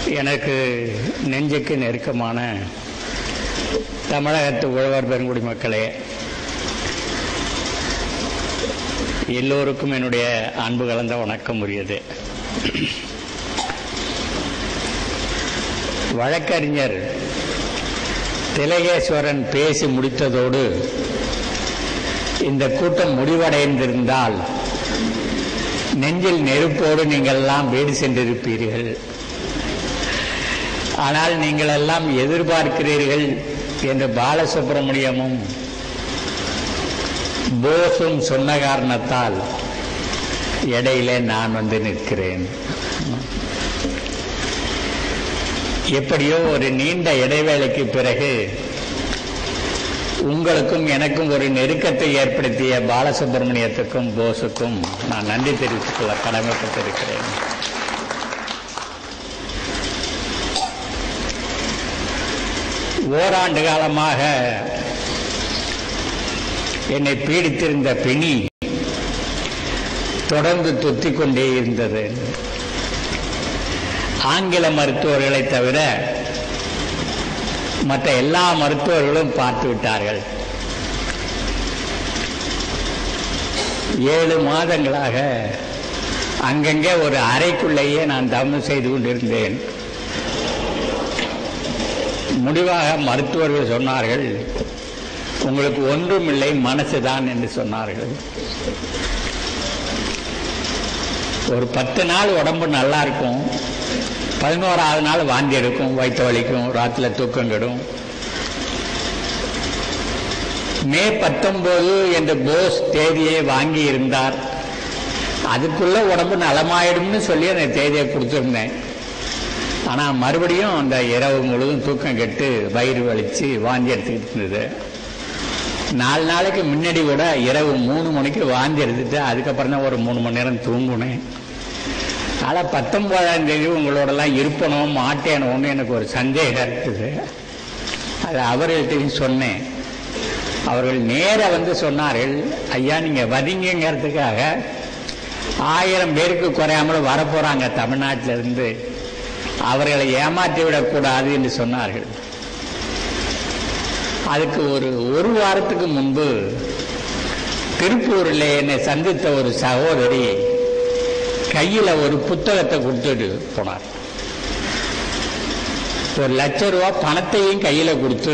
எனக்கு நெஞ்சுக்கு நெருக்கமான தமிழகத்து உழவர் பெருங்குடி மக்களே எல்லோருக்கும் என்னுடைய அன்பு கலந்த வணக்கம் உரியது வழக்கறிஞர் திலகேஸ்வரன் பேசி முடித்ததோடு இந்த கூட்டம் முடிவடைந்திருந்தால் நெஞ்சில் நெருப்போடு நீங்கள் எல்லாம் வீடு சென்றிருப்பீர்கள் ஆனால் நீங்கள் எல்லாம் எதிர்பார்க்கிறீர்கள் என்று பாலசுப்ரமணியமும் போஸும் சொன்ன காரணத்தால் இடையிலே நான் வந்து நிற்கிறேன் எப்படியோ ஒரு நீண்ட இடைவேளைக்கு பிறகு உங்களுக்கும் எனக்கும் ஒரு நெருக்கத்தை ஏற்படுத்திய பாலசுப்ரமணியத்துக்கும் போஸுக்கும் நான் நன்றி தெரிவித்துக் கொள்ள கடமைப்பட்டிருக்கிறேன் ஓராண்டு காலமாக என்னை பீடித்திருந்த பிணி தொடர்ந்து தொத்திக் கொண்டே இருந்தது ஆங்கில மருத்துவர்களை தவிர மற்ற எல்லா மருத்துவர்களும் பார்த்து விட்டார்கள் ஏழு மாதங்களாக அங்கங்கே ஒரு அறைக்குள்ளேயே நான் தவம் செய்து கொண்டிருந்தேன் முடிவாக மருத்துவர்கள் சொன்னார்கள் உங்களுக்கு ஒன்றுமில்லை மனசுதான் என்று சொன்னார்கள் ஒரு பத்து நாள் உடம்பு நல்லா இருக்கும் பதினோராவது நாள் வாந்தி எடுக்கும் வயிற்று வலிக்கும் ராத்திரில தூக்கம் கெடும் மே பத்தொன்பது என்று போஸ் தேதியை வாங்கி இருந்தார் அதுக்குள்ள உடம்பு நலமாயிடும்னு சொல்லி அந்த தேதியை கொடுத்துருந்தேன் ஆனால் மறுபடியும் அந்த இரவு முழுதும் தூக்கம் கெட்டு வயிறு வலிச்சு வாந்தி எடுத்துக்கிட்டு இருந்தது நாலு நாளைக்கு முன்னாடி கூட இரவு மூணு மணிக்கு வாந்தி எடுத்துட்டு அதுக்கப்புறம் தான் ஒரு மூணு மணி நேரம் தூங்குனேன் அதனால் பத்தொன்பதாம் தேதி உங்களோடலாம் இருப்பணும் மாட்டேனோன்னு எனக்கு ஒரு சந்தேகம் இருக்குது அது அவர்கள்ட்டையும் சொன்னேன் அவர்கள் நேர வந்து சொன்னார்கள் ஐயா நீங்கள் வரீங்கிறதுக்காக ஆயிரம் பேருக்கு குறையாமல் வரப்போகிறாங்க தமிழ்நாட்டிலிருந்து அவர்களை ஏமாற்றி விடக்கூடாது என்று சொன்னார்கள் அதுக்கு ஒரு ஒரு வாரத்துக்கு முன்பு திருப்பூரில் என்னை சந்தித்த ஒரு சகோதரி கையில் ஒரு புத்தகத்தை கொடுத்துட்டு போனார் ஒரு லட்ச ரூபா பணத்தையும் கையில் கொடுத்து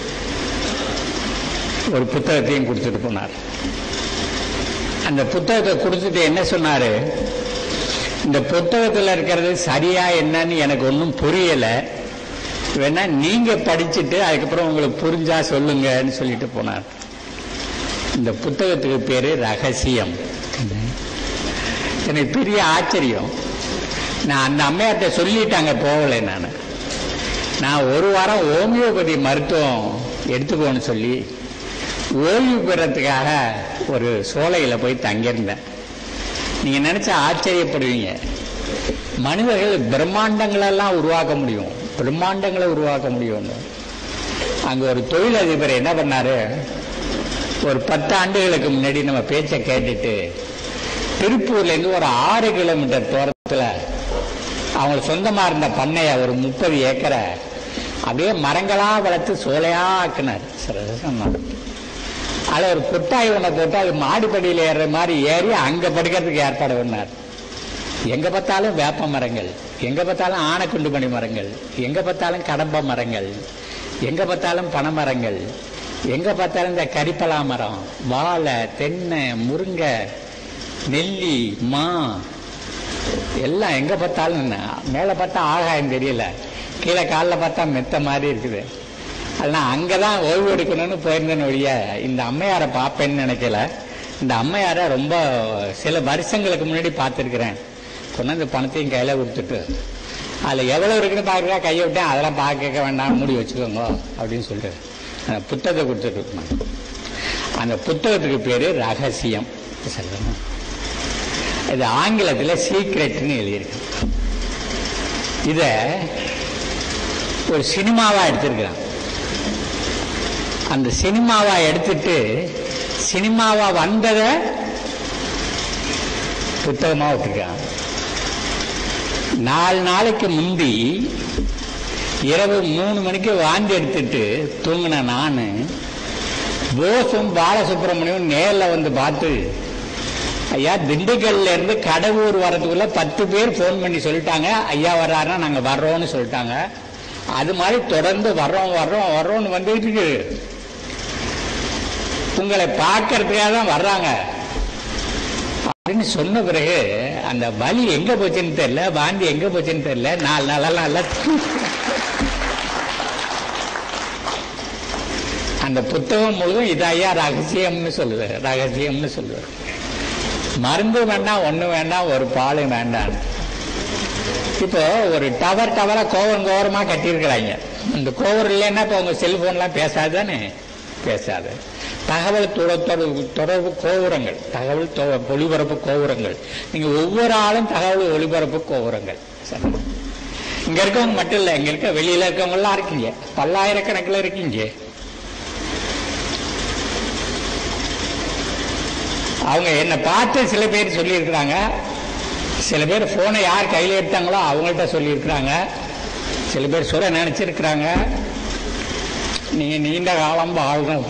ஒரு புத்தகத்தையும் கொடுத்துட்டு போனார் அந்த புத்தகத்தை கொடுத்துட்டு என்ன சொன்னாரு இந்த புத்தகத்தில் இருக்கிறது சரியா என்னன்னு எனக்கு ஒன்றும் புரியலை வேணா நீங்க படிச்சுட்டு அதுக்கப்புறம் உங்களுக்கு புரிஞ்சா சொல்லுங்கன்னு சொல்லிட்டு போனார் இந்த புத்தகத்துக்கு பேரு ரகசியம் எனக்கு பெரிய ஆச்சரியம் நான் அந்த அம்மையார்ட்ட சொல்லிட்டாங்க போகலை நான் நான் ஒரு வாரம் ஹோமியோபதி மருத்துவம் எடுத்துக்கோன்னு சொல்லி ஓய்வு பெறத்துக்காக ஒரு சோலையில் போய் தங்கியிருந்தேன் நீங்க நினைச்சா ஆச்சரியப்படுவீங்க மனிதர்கள் பிரம்மாண்டங்களெல்லாம் உருவாக்க முடியும் பிரம்மாண்டங்களை உருவாக்க முடியும் அங்க ஒரு தொழிலதிபர் என்ன பண்ணாரு ஒரு பத்து ஆண்டுகளுக்கு முன்னாடி நம்ம பேச்சை கேட்டுட்டு திருப்பூர்ல இருந்து ஒரு ஆறு கிலோமீட்டர் தூரத்துல அவங்களுக்கு சொந்தமா இருந்த பண்ணைய ஒரு முப்பது ஏக்கரை அப்படியே மரங்களா வளர்த்து சோலையா ஆக்கினார் சொன்னார் அதில் ஒரு குட்டாய் ஒன்றை போட்டு அது மாடிப்படியில் ஏறுற மாதிரி ஏறி அங்கே படுக்கிறதுக்கு ஏற்பாடு பண்ணார் எங்கே பார்த்தாலும் வேப்ப மரங்கள் எங்கே பார்த்தாலும் ஆனைக்குண்டு மணி மரங்கள் எங்கே பார்த்தாலும் கடம்ப மரங்கள் எங்கே பார்த்தாலும் பனை மரங்கள் எங்கே பார்த்தாலும் இந்த கரிப்பலா மரம் வாழை தென்னை முருங்கை நெல்லி மா எல்லாம் எங்கே பார்த்தாலும் மேலே பார்த்தா ஆகாயம் தெரியல கீழே காலில் பார்த்தா மெத்த மாதிரி இருக்குது அதெல்லாம் அங்கே தான் ஓய்வு எடுக்கணும்னு போயிருந்தேன்னு ஒழிய இந்த அம்மையாரை பார்ப்பேன்னு நினைக்கல இந்த அம்மையாரை ரொம்ப சில வருஷங்களுக்கு முன்னாடி பார்த்துருக்குறேன் கொண்டாந்து பணத்தையும் கையில் கொடுத்துட்டு அதில் எவ்வளோ இருக்குன்னு பார்க்குறா கையை விட்டேன் அதெல்லாம் பார்க்க வேண்டாம் மூடி வச்சுக்கோங்க அப்படின்னு சொல்லிட்டு அந்த புத்தகத்தை கொடுத்துட்டு அந்த புத்தகத்துக்கு பேர் ரகசியம் சொல்லணும் இது ஆங்கிலத்தில் சீக்ரெட்னு எழுதியிருக்கு இதை ஒரு சினிமாவாக எடுத்திருக்கிறான் அந்த சினிமாவா எடுத்துட்டு சினிமாவா வந்ததை புத்தகமா விட்டுருக்கான் நாலு நாளைக்கு முந்தி இரவு மூணு மணிக்கு வாந்தி எடுத்துட்டு தூங்கின நான் போஸும் பாலசுப்ரமணியம் நேரில் வந்து பார்த்து ஐயா திண்டுக்கல்ல இருந்து கடவுர் வரதுக்குள்ள பத்து பேர் ஃபோன் பண்ணி சொல்லிட்டாங்க ஐயா வர்றாருன்னா நாங்கள் வர்றோம்னு சொல்லிட்டாங்க அது மாதிரி தொடர்ந்து வர்றோம் வர்றோம் வர்றோம்னு வந்துட்டு இருக்கு உங்களை பார்க்கறதுக்காக தான் வர்றாங்க அப்படின்னு சொன்ன பிறகு அந்த வலி எங்க போச்சுன்னு தெரியல வாந்தி எங்க போச்சுன்னு தெரியல நாலு நாளெல்லாம் நல்லா அந்த புத்தகம் முழுதும் இதையா ரகசியம்னு சொல்லுவார் ரகசியம்னு சொல்லுவார் மருந்து வேண்டாம் ஒண்ணு வேண்டாம் ஒரு பால் வேண்டாம் இப்போ ஒரு டவர் டவரா கோவரம் கோவரமா கட்டியிருக்கிறாங்க இந்த கோவர் இல்லைன்னா இப்போ உங்க செல்போன்லாம் பேசாது தானே பேசாது தகவல் தொடர்பு தொடர்பு கோபுரங்கள் தகவல் தொ- ஒளிபரப்பு கோபுரங்கள் நீங்க ஒவ்வொரு ஆளும் தகவல் ஒளிபரப்பு கோபுரங்கள் சரி இங்க இருக்கவங்க மட்டும் இல்ல இங்க இருக்க வெளியில இருக்கவங்க எல்லாம் இருக்கீங்க பல்லாயிரக்கணக்கில் இருக்கீங்க அவங்க என்னை பார்த்து சில பேர் சொல்லியிருக்கிறாங்க சில பேர் போனை யார் கையில் எடுத்தாங்களோ அவங்கள்ட்ட சொல்லியிருக்கிறாங்க சில பேர் சொல்ல நினைச்சிருக்கிறாங்க நீங்க நீண்ட காலம் வாழணும்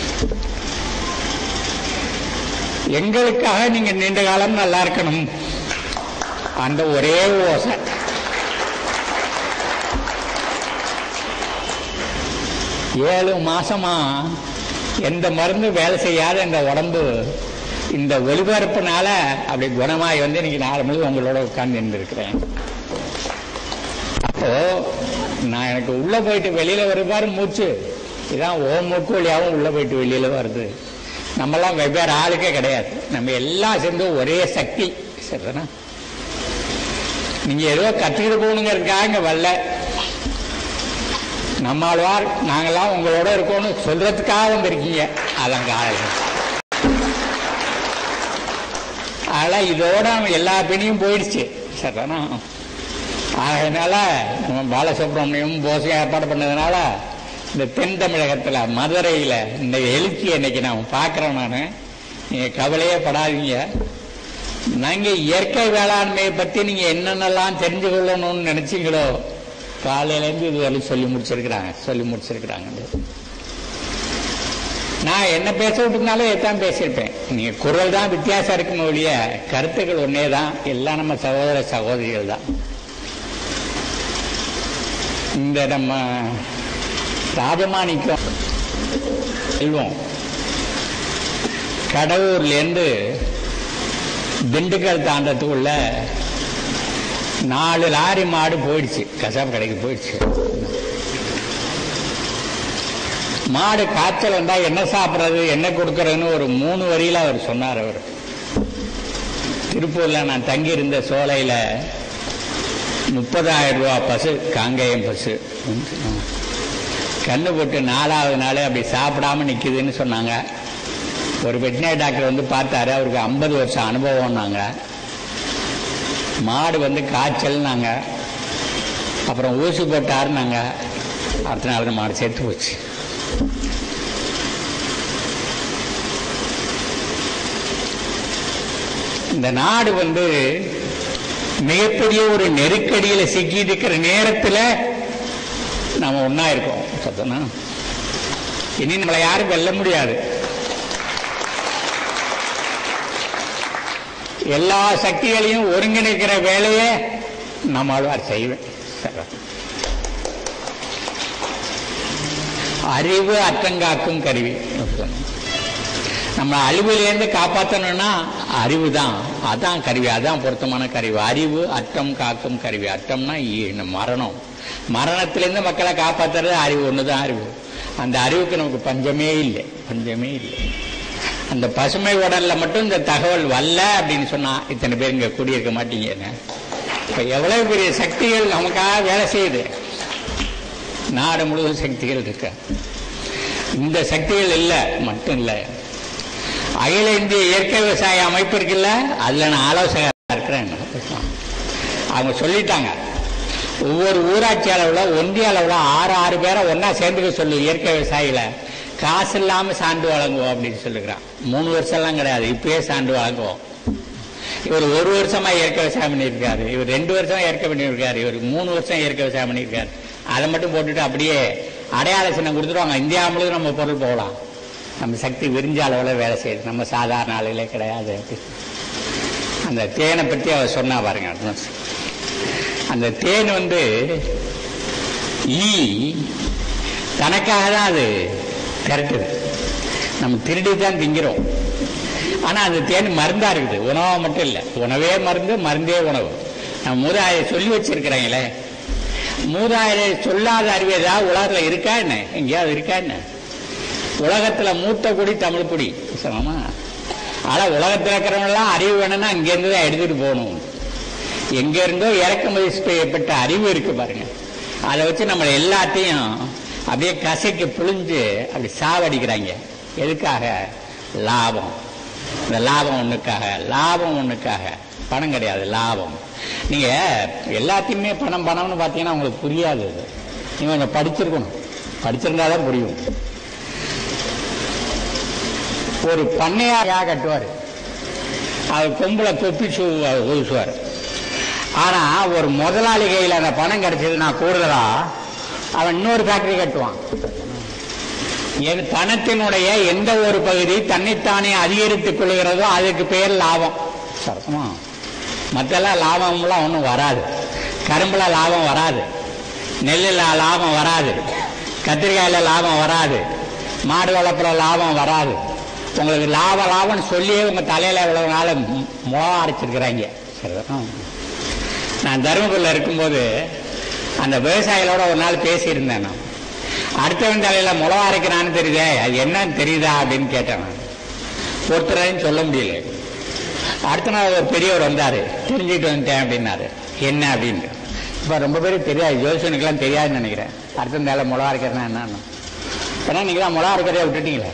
எங்களுக்காக நீங்க நீண்ட காலம் நல்லா இருக்கணும் அந்த ஒரே ஓசை ஏழு மாசமா எந்த மருந்து வேலை செய்யாத இந்த உடம்பு இந்த ஒளிபரப்புனால அப்படி குணமாய் வந்து இன்னைக்கு நாலு மணி உங்களோட உட்கார்ந்து இருக்கிறேன் அப்போ நான் எனக்கு உள்ள போயிட்டு வெளியில வருவாரு மூச்சு இதான் ஓ மூக்கு வழியாவும் உள்ள போயிட்டு வெளியில வருது நம்மெல்லாம் வெவ்வேறு ஆளுக்கே கிடையாது நம்ம எல்லாம் சேர்ந்து ஒரே சக்தி சரிதானா நீங்க ஏதோ கத்துக்கிட்டு போகணுங்கிறதுக்காக இங்க வரல நம்மாழ்வார் நாங்கெல்லாம் உங்களோட இருக்கோம்னு சொல்றதுக்காக வந்திருக்கீங்க அதான் காலையில் அதெல்லாம் இதோட நம்ம எல்லா பிணியும் போயிடுச்சு சரிதானா அதனால நம்ம பாலசுப்ரமணியம் போசையும் ஏற்பாடு பண்ணதுனால இந்த தென் தமிழகத்துல மதுரையில இந்த எழுச்சி இன்னைக்கு நான் பார்க்கிறேன் நான் நீங்க கவலையே படாதீங்க நாங்க இயற்கை வேளாண்மையை பத்தி நீங்க என்னென்னலாம் தெரிஞ்சு கொள்ளணும்னு நினைச்சீங்களோ காலையில இருந்து இது வரையும் சொல்லி முடிச்சிருக்கிறாங்க சொல்லி முடிச்சிருக்கிறாங்க நான் என்ன பேச விட்டுனாலும் எத்தான் பேசியிருப்பேன் நீங்க குரல் தான் வித்தியாசம் இருக்குமே ஒழிய கருத்துக்கள் ஒன்னே தான் எல்லாம் நம்ம சகோதர சகோதரிகள் தான் இந்த நம்ம ராஜமாணிக்கம் செல்வம் கடவுர்லேருந்து திண்டுக்கல் தாண்டத்துக்குள்ள நாலு லாரி மாடு போயிடுச்சு கசாப்பு கடைக்கு போயிடுச்சு மாடு காய்ச்சல் வந்தா என்ன சாப்பிட்றது என்ன கொடுக்கறதுன்னு ஒரு மூணு வரியில அவர் சொன்னார் அவர் திருப்பூர்ல நான் தங்கி இருந்த சோலையில முப்பதாயிரம் ரூபா பசு காங்கேயம் பசு கண்ணு போட்டு நாலாவது நாள் அப்படி சாப்பிடாம நிக்குதுன்னு சொன்னாங்க ஒரு வெட்டினரி டாக்டர் வந்து பார்த்தாரு அவருக்கு ஐம்பது வருஷம் அனுபவம்னாங்க மாடு வந்து காய்ச்சல்னாங்க அப்புறம் ஊசி போட்டாருனாங்க அடுத்த நாள் அந்த மாடு செத்து போச்சு இந்த நாடு வந்து மிகப்பெரிய ஒரு நெருக்கடியில சிக்கி இருக்கிற நேரத்தில் நம்ம ஒன்னா இருக்கோம் சத்தனா இனி நம்மளை யாரும் வெல்ல முடியாது எல்லா சக்திகளையும் ஒருங்கிணைக்கிற வேலையை நம்மாழ்வார் செய்வேன் சரி. அறிவு அற்றங்காக்கும் கருவி நம்ம அழிவிலேருந்து காப்பாற்றணும்னா அறிவு தான் அதான் கருவி அதான் பொருத்தமான கருவி அறிவு அற்றம் காக்கும் கருவி அற்றம்னா ஈ- மரணம் மரணத்திலேருந்து மக்களை காப்பாத்துறது அறிவு ஒண்ணுதான் அறிவு அந்த அறிவுக்கு நமக்கு பஞ்சமே இல்லை பஞ்சமே இல்லை அந்த பசுமை உடல்ல மட்டும் இந்த தகவல் வரல அப்படின்னு சொன்னா இத்தனை பேர் இங்க கூடியிருக்க மாட்டீங்கன்னு இப்ப எவ்வளவு பெரிய சக்திகள் நமக்காக வேலை செய்யுது நாடு முழுவதும் சக்திகள் இருக்கு இந்த சக்திகள் இல்ல மட்டும் இல்ல அகில இந்திய இயற்கை விவசாய அமைப்பு இருக்குல்ல அதுல நான் ஆலோசகராக இருக்கிறேன் அவங்க சொல்லிட்டாங்க ஒவ்வொரு ஊராட்சி அளவுல ஒன்றிய அளவுல ஆறு ஆறு பேரை ஒண்ணா சேர்ந்துக்க சொல்லு இயற்கை விவசாயில காசு இல்லாம சான்று வழங்குவோம் அப்படின்னு சொல்லுகிறான் மூணு வருஷம் எல்லாம் கிடையாது இப்பயே சான்று வழங்குவோம் இவர் ஒரு வருஷமா இயற்கை விவசாயம் பண்ணியிருக்காரு இவர் ரெண்டு வருஷமா இயற்கை பண்ணியிருக்காரு இவர் மூணு வருஷம் இயற்கை விவசாயம் பண்ணியிருக்காரு அதை மட்டும் போட்டுட்டு அப்படியே அடையாள சின்னம் கொடுத்துருவாங்க இந்தியா முழுவதும் நம்ம பொருள் போகலாம் நம்ம சக்தி விரிஞ்ச அளவில் வேலை செய்யுது நம்ம சாதாரண ஆளுகளே கிடையாது அந்த தேனை பற்றி அவர் சொன்னா பாருங்க அந்த தேன் வந்து ஈ தனக்காக தான் அது திரட்டுது நம்ம திருடி தான் திங்கிறோம் ஆனா அந்த தேன் மருந்தா இருக்குது உணவா மட்டும் இல்லை உணவே மருந்து மருந்தே உணவு நம்ம மூதாயிரம் சொல்லி வச்சிருக்கிறாங்களே மூதாயிரம் சொல்லாத அறிவு ஏதாவது உலகத்துல இருக்கா என்ன எங்கேயாவது இருக்கா என்ன உலகத்துல மூத்த குடி தமிழ் குடி சொன்னோமா ஆனா உலகத்துல இருக்கிறவங்களாம் அறிவு வேணும்னா அங்கேருந்து தான் எடுத்துட்டு போகணும் எங்க இருந்தோ இறக்குமதி செய்யப்பட்ட அறிவு இருக்கு பாருங்க அதை வச்சு நம்ம எல்லாத்தையும் அப்படியே கசைக்கு புழிஞ்சு அப்படி சாவடிக்கிறாங்க எதுக்காக லாபம் இந்த லாபம் ஒண்ணுக்காக லாபம் ஒண்ணுக்காக பணம் கிடையாது லாபம் நீங்க எல்லாத்தையுமே பணம் பணம்னு பார்த்தீங்கன்னா உங்களுக்கு புரியாது அது நீங்க கொஞ்சம் படிச்சிருக்கணும் படிச்சிருந்தாதான் புரியும் ஒரு பண்ணையாரா கட்டுவார் அவர் கொம்புல தொப்பி சூ ஊசுவார் ஆனா ஒரு முதலாளி கையில் அந்த பணம் கிடைச்சதுன்னா கூடுதலா அவன் இன்னொரு ஃபேக்டரி கட்டுவான் என் பணத்தினுடைய எந்த ஒரு பகுதி தன்னைத்தானே அதிகரித்துக் கொள்கிறதோ அதுக்கு பேர் லாபம் சரசமா மற்றெல்லாம் லாபம்லாம் ஒன்றும் வராது கரும்புல லாபம் வராது நெல்லில் லாபம் வராது கத்திரிக்காயில லாபம் வராது மாடு வளர்ப்புல லாபம் வராது உங்களுக்கு லாப லாபம்னு சொல்லியே உங்க தலையில இவ்வளவு நாள் முளம் அரைச்சிருக்கிறாங்க சரிதான் நான் தருமபுரியில் இருக்கும்போது அந்த விவசாயிகளோட ஒரு நாள் பேசியிருந்தேன் நான் அடுத்தவன் தலையில முளம் அரைக்கிறான்னு தெரியுதே அது என்னன்னு தெரியுதா அப்படின்னு கேட்டேன் நான் ஒருத்தரையும் சொல்ல முடியல அடுத்த நாள் ஒரு பெரியவர் வந்தாரு தெரிஞ்சுட்டு வந்துட்டேன் அப்படின்னாரு என்ன அப்படின்ட்டு இப்ப ரொம்ப பேருக்கு தெரியாது ஜோசியனுக்கெல்லாம் தெரியாதுன்னு நினைக்கிறேன் அடுத்த வேலை முளம் அரைக்கிறேன்னா என்னன்னு ஏன்னா நீங்க தான் முளம் அரைக்கிறதே விட்டுட்டீங்களே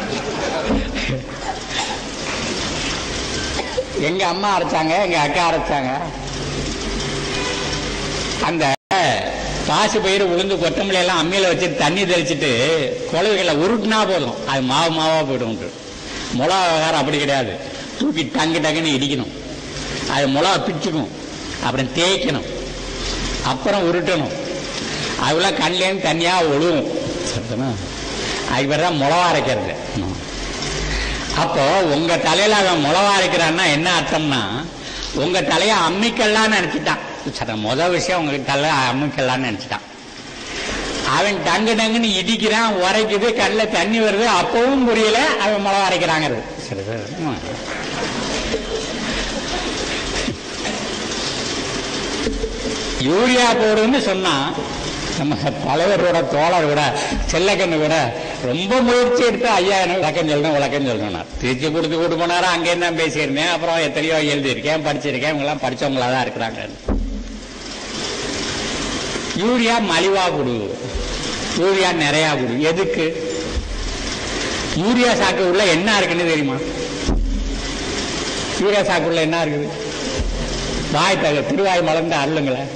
எங்க அம்மா அரைச்சாங்க எங்க அக்கா அரைச்சாங்க அந்த பாசி பயிர் உளுந்து கொத்தமல்லி எல்லாம் அம்மியில வச்சுட்டு தண்ணி தெளிச்சிட்டு குழவைகளை உருட்டுனா போதும் அது மாவு மாவா போயிடும் மிளகா விவகாரம் அப்படி கிடையாது தூக்கி டங்கு டங்குன்னு இடிக்கணும் அது மிளகா பிச்சுக்கும் அப்புறம் தேய்க்கணும் அப்புறம் உருட்டணும் அதுலாம் கண்லேருந்து தனியா ஒழுகும் சரிதானா அதுக்கு பேர் தான் மிளகா அரைக்கிறது அப்போ உங்க தலையில அவன் மிளகா அரைக்கிறான்னா என்ன அர்த்தம்னா உங்க தலைய அம்மிக்கல்லாம் நினைச்சிட்டான் சரி முத விஷயம் உங்க தலை அம்மிக்கல்லான்னு நினைச்சிட்டான் அவன் டங்கு டங்குன்னு இடிக்கிறான் உரைக்குது கல்ல தண்ணி வருது அப்பவும் புரியல அவன் மிளகா அரைக்கிறாங்கிறது சரி சரி ம். யூரியா போடுன்னு சொன்னா நம்ம தலைவரோட தோழர் கூட செல்லக்கண்ணு கூட ரொம்ப முயற்சி எடுத்து ஐயா எனக்கு விளக்கம் சொல்லணும் விளக்கம் சொல்லணும் திருச்சி கொடுத்து கூட்டு போனாரா அங்கேயும் தான் பேசியிருந்தேன் அப்புறம் எத்தனையோ எழுதியிருக்கேன் படிச்சிருக்கேன் இவங்கெல்லாம் படிச்சவங்களா தான் இருக்கிறாங்க யூரியா மலிவா கொடு யூரியா நிறையா கொடு எதுக்கு யூரியா சாக்கு உள்ள என்ன இருக்குன்னு தெரியுமா யூரியா சாக்கு உள்ள என்ன இருக்குது வாய் தக திருவாய் மலர்ந்து அருளுங்களேன்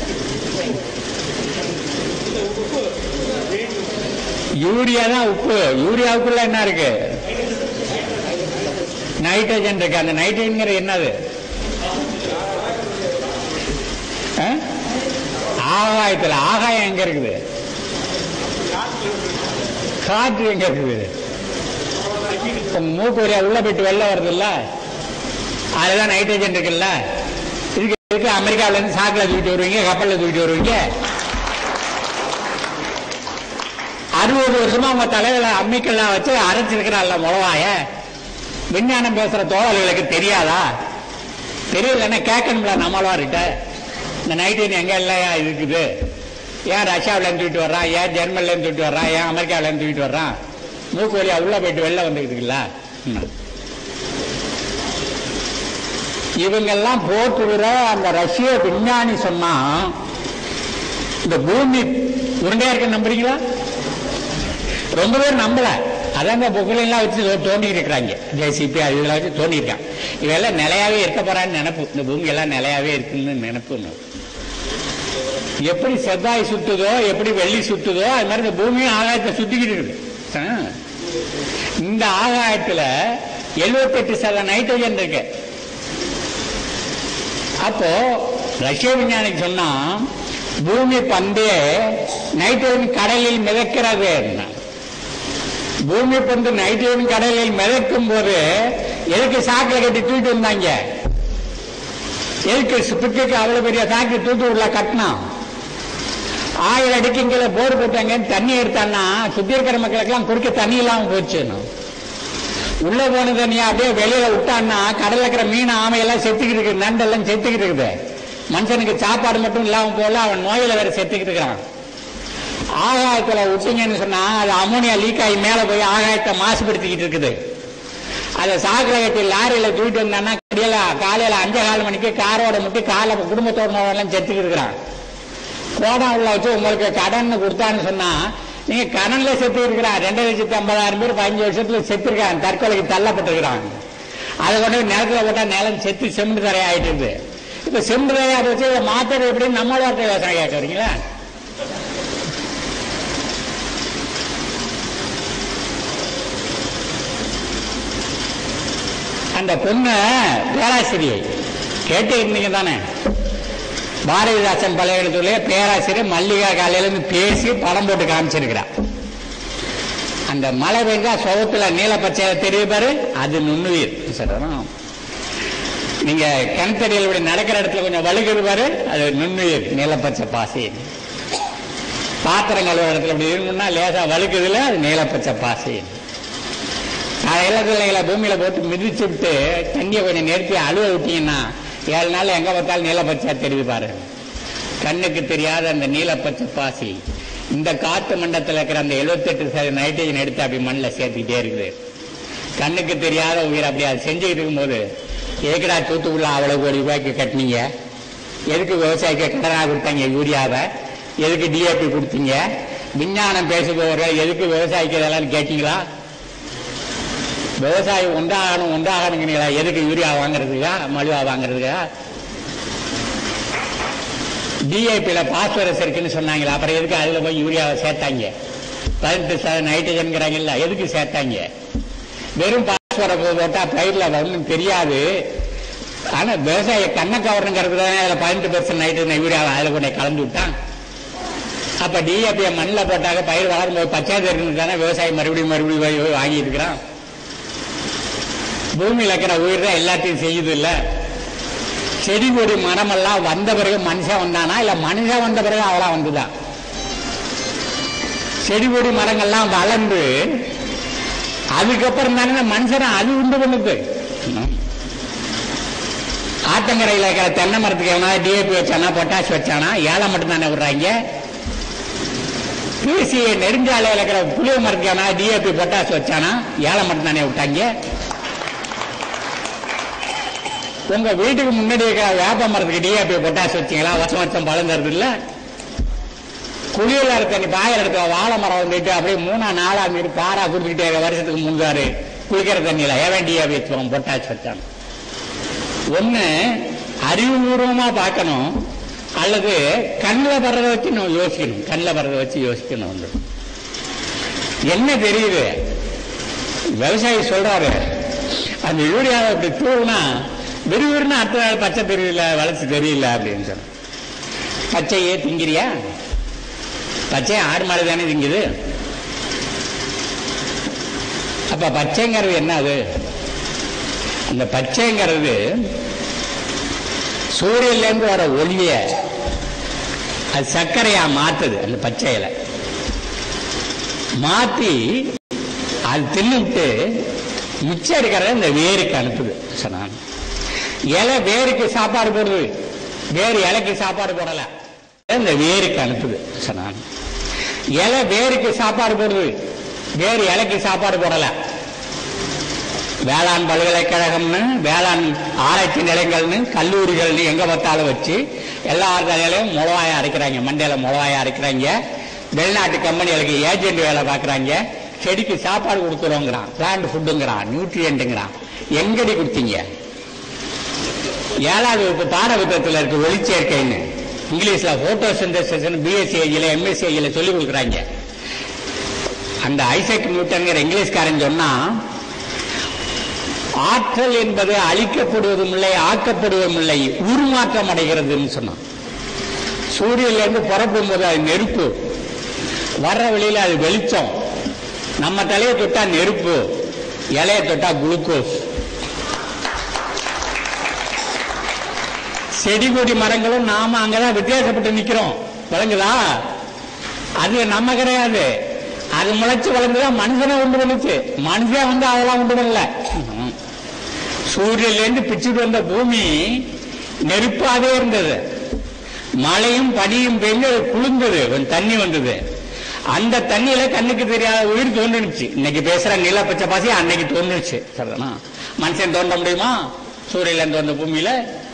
யூரியா தான் உப்பு யூரியாவுக்குள்ள என்ன இருக்கு நைட்ரஜன் இருக்கு அந்த நைட்ரஜன் என்னது ஆ? ஆகாயத்துல ஆகாயம் எங்க இருக்குது காற்று எங்க இருக்குது உங்க மூக்கு வழியா உள்ள போயிட்டு வெளில வருது இல்ல அதுதான் நைட்ரஜன் இருக்குல்ல இதுக்கு இதுக்கு அமெரிக்காவில இருந்து சாக்குல தூக்கிட்டு வருவீங்க கப்பல்ல தூக்கிட்டு வருவீங்க அறுபது வருஷமா உங்க தலையில அம்மிக்கெல்லாம் வச்சு அரைச்சிருக்கிறாள்ல முளவாய விஞ்ஞானம் பேசுற தோழர்களுக்கு தெரியாதா தெரியலன்னா கேட்கணும்ல நம்மளவார்கிட்ட இந்த நைட்ரஜன் எங்க இல்லையா இருக்குது ஏன் ரஷ்யாவில இருந்து தூக்கிட்டு வர்றான் ஏன் ஜெர்மன்ல இருந்து தூக்கிட்டு வர்றான் ஏன் அமெரிக்காவில இருந்து தூக்கிட்டு வர்றான் மூக்கு வழியா உள்ள போயிட்டு வெளில வந்துக்குதுல்ல ம். இவங்கெல்லாம் போட்டுகிற அந்த ரஷ்ய விஞ்ஞானி சொன்னா இந்த பூமி உருண்டையா இருக்க நம்புறீங்களா ரொம்ப பேர் நம்பல அதான் இந்த புகழெல்லாம் வச்சு தோ- தோண்டி இருக்கிறாங்க ஜேசிபி அது இதெல்லாம் வச்சு தோண்டி இருக்காங்க இதெல்லாம் நிலையாவே இருக்க போறான்னு நினைப்பு இந்த பூமி எல்லாம் நிலையாவே இருக்குன்னு நினைப்புன்னு எப்படி செவ்வாய் சுத்துதோ எப்படி வெள்ளி சுத்துதோ அது மாதிரி இந்த பூமியும் ஆகாயத்தை சுத்திக்கிட்டு இருக்குது ஆ. இந்த ஆகாயத்துல 78% சதவீதம் நைட்ரஜன் இருக்கு அப்போ ரஷ்ய விஞ்ஞானிக்கு சொன்னா பூமி பந்தே நைட்ரோஜன் கடலில் மிதக்கிறது பூமி பந்து நைட்ரோஜன் கடலில் மிதக்கும் போது எதுக்கு சாக்கில் கட்டி தூக்கிட்டு வந்தாங்க எதுக்கு ஸ்பிட்டுக்கு அவ்வளவு பெரிய சாக்கு தூக்கி உள்ள கட்டினான் ஆயிரம் அடிக்கு கீழே போர் போட்டாங்க தண்ணி எடுத்தான்னா சுத்தி இருக்கிற மக்களுக்கெல்லாம் குடிக்க தண்ணி இல்லாம போச்சுன்னு உள்ள போன தண்ணியா அப்படியே வெளியில விட்டான்னா கடல்ல இருக்கிற மீன் ஆமை எல்லாம் செத்துக்கிட்டு இருக்குது நண்டெல்லாம் செத்துக்கிட்டு இருக்குது மனுஷனுக்கு சாப்பாடு மட்டும் இல்லாம போல அவன் நோயில வேற செத்துக்கிட்டு இருக்கிறான் ஆகாயத்துல விட்டீங்கன்னு சொன்னா அது அமோனியா லீக் ஆகி மேல போய் ஆகாயத்தை மாசுபடுத்திக்கிட்டு இருக்குது அதை சாக்கில கட்டி லாரியில தூக்கிட்டு வந்தான்னா கடையில காலையில அஞ்சு கால் மணிக்கு காரோட முட்டி காலை குடும்பத்தோட எல்லாம் செத்துக்கிட்டு இருக்கிறான் கோடம் உள்ள வச்சு உங்களுக்கு கடன் கொடுத்தான்னு சொன்னா நீங்க கடன்ல செத்து இருக்கிறான் ரெண்டு லட்சத்தி ஐம்பதாயிரம் பேர் பதினஞ்சு வருஷத்துல செத்துருக்கான் தற்கொலைக்கு தள்ளப்பட்டிருக்கிறான் அதை கொண்டு போய் நிலத்துல போட்டா நிலம் செத்து செம்பு தரையா ஆயிட்டு இப்ப செம்பு தரையா வச்சு இதை மாத்துறது எப்படின்னு நம்மளோட வார்த்தை யோசனை கேட்க வரீங்களா அந்த பொண்ணு பேராசிரியை கேட்டு இருந்தீங்க தானே பாரதிதாசன் பழைய பேராசிரியர் மல்லிகா காலையில இருந்து பேசி படம் போட்டு காமிச்சிருக்கிறார் அந்த மழை பெஞ்சா சுகத்துல நீல பச்சையில தெரியுது பாரு அது நுண்ணுயிர் சொல்றோம் நீங்க கிணத்தடியில் இப்படி நடக்கிற இடத்துல கொஞ்சம் வழுகுது பாரு அது நுண்ணுயிர் நீலப்பச்சை பாசி பாத்திரம் கழுவுற இடத்துல இப்படி இருக்கணும்னா லேசா வழுக்குதுல அது நீலப்பச்சை பாசி இலக்கில பூமியில போட்டு மிதிச்சு விட்டு தண்ணியை கொஞ்சம் நிறுத்தி அழுவ விட்டீங்கன்னா ஏழு நாள் எங்க பார்த்தாலும் நீலப்பச்சையா தெரியுது பாரு கண்ணுக்கு தெரியாத அந்த நீலப்பச்சை பாசி இந்த காத்து மண்டலத்தில் இருக்கிற அந்த எழுபத்தெட்டு சதவீத நைட்ரஜன் எடுத்து அப்படி மண்ணில் சேர்த்துக்கிட்டே இருக்குது கண்ணுக்கு தெரியாத உயிர் அப்படி அது செஞ்சுக்கிட்டு இருக்கும்போது எதுக்குடா தூத்துக்குள்ள அவ்வளவு கோடி ரூபாய்க்கு கட்டினீங்க எதுக்கு விவசாயிக்கு கடனாக கொடுத்தாங்க யூரியாவை எதுக்கு டிஏபி கொடுத்தீங்க விஞ்ஞானம் பேசுபவர்கள் எதுக்கு விவசாயிக்கு இதெல்லாம் கேட்டீங்களா விவசாயி உண்டாகணும் உண்டாகணுங்கிறீங்களா எதுக்கு யூரியா வாங்குறதுக்கா மழுவா வாங்குறதுக்கா டிஏபியில பாஸ்பரஸ் இருக்குன்னு சொன்னாங்களா அப்புறம் எதுக்கு அதுல போய் யூரியாவை சேர்த்தாங்க பதினெட்டு சதவீதம் நைட்ரஜன்கிறாங்கல்ல எதுக்கு சேர்த்தாங்க வெறும் பாஸ்பரஸ் போட்டா பயிர்ல ஒன்றும் தெரியாது ஆனா விவசாய கண்ணை கவரணுங்கிறது தானே அதுல பதினெட்டு பெர்சன்ட் நைட்ரஜன் யூரியாவை அதுல கொண்டு கலந்து விட்டான் அப்ப டிஏபியை மண்ணில் போட்டாக்க பயிர் வளரும் போது பச்சை தெரிஞ்சு தானே விவசாயி மறுபடியும் மறுபடியும் போய் போய் வாங்கிட்டு இருக்கிறான் பூமியில் இருக்கிற உயிர் தான் எல்லாத்தையும் செய்யுது இல்ல செடி கொடி மரமெல்லாம் வந்த பிறகு மனுஷன் வந்தானா இல்ல மனுஷன் வந்த பிறகு அவளா வந்துதான் செடி கொடி மரங்கள்லாம் வளர்ந்து அதுக்கப்புறம் தானே மனுஷனை அது உண்டு பண்ணுது ஆத்தங்கரையில் இருக்கிற தென்னை மரத்துக்கு எவனா டிஏபி வச்சானா பொட்டாஷ் வச்சானா ஏழை மட்டும் தானே விடுறாங்க பிசி நெடுஞ்சாலையில் இருக்கிற புளிய மரத்துக்கு எவனா டிஏபி பொட்டாஷ் வச்சானா ஏழை மட்டும் தானே விட்டாங்க உங்க வீட்டுக்கு முன்னாடி இருக்கிற வேப்ப மரத்துக்கு டிஏபி பொட்டாஸ் வச்சீங்களா வருஷம் வருஷம் பழம் தருது இல்ல குளியல இருக்க நீ பாயல் இருக்க வாழை மரம் வந்துட்டு அப்படியே மூணா நாலா மீறி பாரா குடிச்சுக்கிட்டே இருக்க வருஷத்துக்கு முன்னாரு குளிக்கிற தண்ணியில ஏவன் டிஏபி வச்சுக்கோங்க பொட்டாஸ் வச்சாங்க ஒண்ணு அறிவுபூர்வமா பார்க்கணும் அல்லது கண்ணில் வர்றதை வச்சு நம்ம யோசிக்கணும் கண்ணில் வர்றதை வச்சு யோசிக்கணும் வந்து என்ன தெரியுது விவசாயி சொல்றாரு அந்த யூரியாவை இப்படி தூவுனா விறுவிறுன்னு அடுத்த நாள் பச்சை தெரியல வளர்ச்சி தெரியல அப்படின்னு சொன்ன பச்சையே திங்கிறியா பச்சை ஆடு மாடு தானே திங்குது அப்ப பச்சைங்கிறது என்ன அது அந்த பச்சைங்கிறது சூரியன்லேருந்து வர ஒளிய அது சர்க்கரையா மாத்துது அந்த பச்சையில மாத்தி அது தின்னுட்டு மிச்சம் இருக்கிறத இந்த வேருக்கு அனுப்புது சொன்னாங்க இலை வேருக்கு சாப்பாடு போடுது வேறு இலைக்கு சாப்பாடு போடல இந்த வேருக்கு அனுப்புது சொன்னாங்க இலை வேருக்கு சாப்பாடு போடுது வேறு இலைக்கு சாப்பாடு போடல வேளாண் பல்கலைக்கழகம்னு வேளாண் ஆராய்ச்சி நிலையங்கள்னு கல்லூரிகள்னு எங்க பார்த்தாலும் வச்சு எல்லா நிலையிலும் முளவாயா அரைக்கிறாங்க மண்டையில முளவாயா அரைக்கிறாங்க வெளிநாட்டு கம்பெனிகளுக்கு ஏஜென்ட் வேலை பார்க்குறாங்க செடிக்கு சாப்பாடு கொடுக்குறோங்கிறான் பிளான்ட் ஃபுட்டுங்கிறான் நியூட்ரியன்ட்டுங்கிறான் எங்கடி கொடுத்தீங்க ஏழாவது வகுப்பு பாட புத்தகத்தில் இருக்கு ஒளிச்சேர்க்கைன்னு இங்கிலீஷ்ல போட்டோ சிந்தசிஸ் பிஎஸ்சி ஏஜில் எம்எஸ்சி ஏஜில் சொல்லி கொடுக்குறாங்க அந்த ஐசக் நியூட்டன்கிற இங்கிலீஷ்காரன் சொன்னா ஆற்றல் என்பது அழிக்கப்படுவதும் இல்லை ஆக்கப்படுவதும் இல்லை உருமாற்றம் அடைகிறதுன்னு சொன்னான் சூரியன்ல இருந்து புறப்படும் போது அது நெருப்பு வர்ற வழியில அது வெளிச்சம் நம்ம தலையை தொட்டா நெருப்பு இலைய தொட்டா குளுக்கோஸ் செடி கொடி மரங்களும் நாம அங்கதான் வித்தியாசப்பட்டு நிக்கிறோம் விளங்குதா அது நம்ம கிடையாது அது முளைச்சு வளர்ந்துதான் மனுஷனை உண்டு பண்ணுச்சு மனுஷன் வந்து அதெல்லாம் உண்டு பண்ணல சூரியன்ல இருந்து பிச்சுட்டு வந்த பூமி நெருப்பாவே இருந்தது மழையும் பனியும் பெய்து அது குளிர்ந்தது கொஞ்சம் தண்ணி வந்தது அந்த தண்ணியில கண்ணுக்கு தெரியாத உயிர் தோன்றுச்சு இன்னைக்கு பேசுற நீல பச்சை பாசி அன்னைக்கு தோன்றுச்சு சரிதானா மனுஷன் தோன்ற முடியுமா சூரியன்ல இருந்து வந்த பூமியில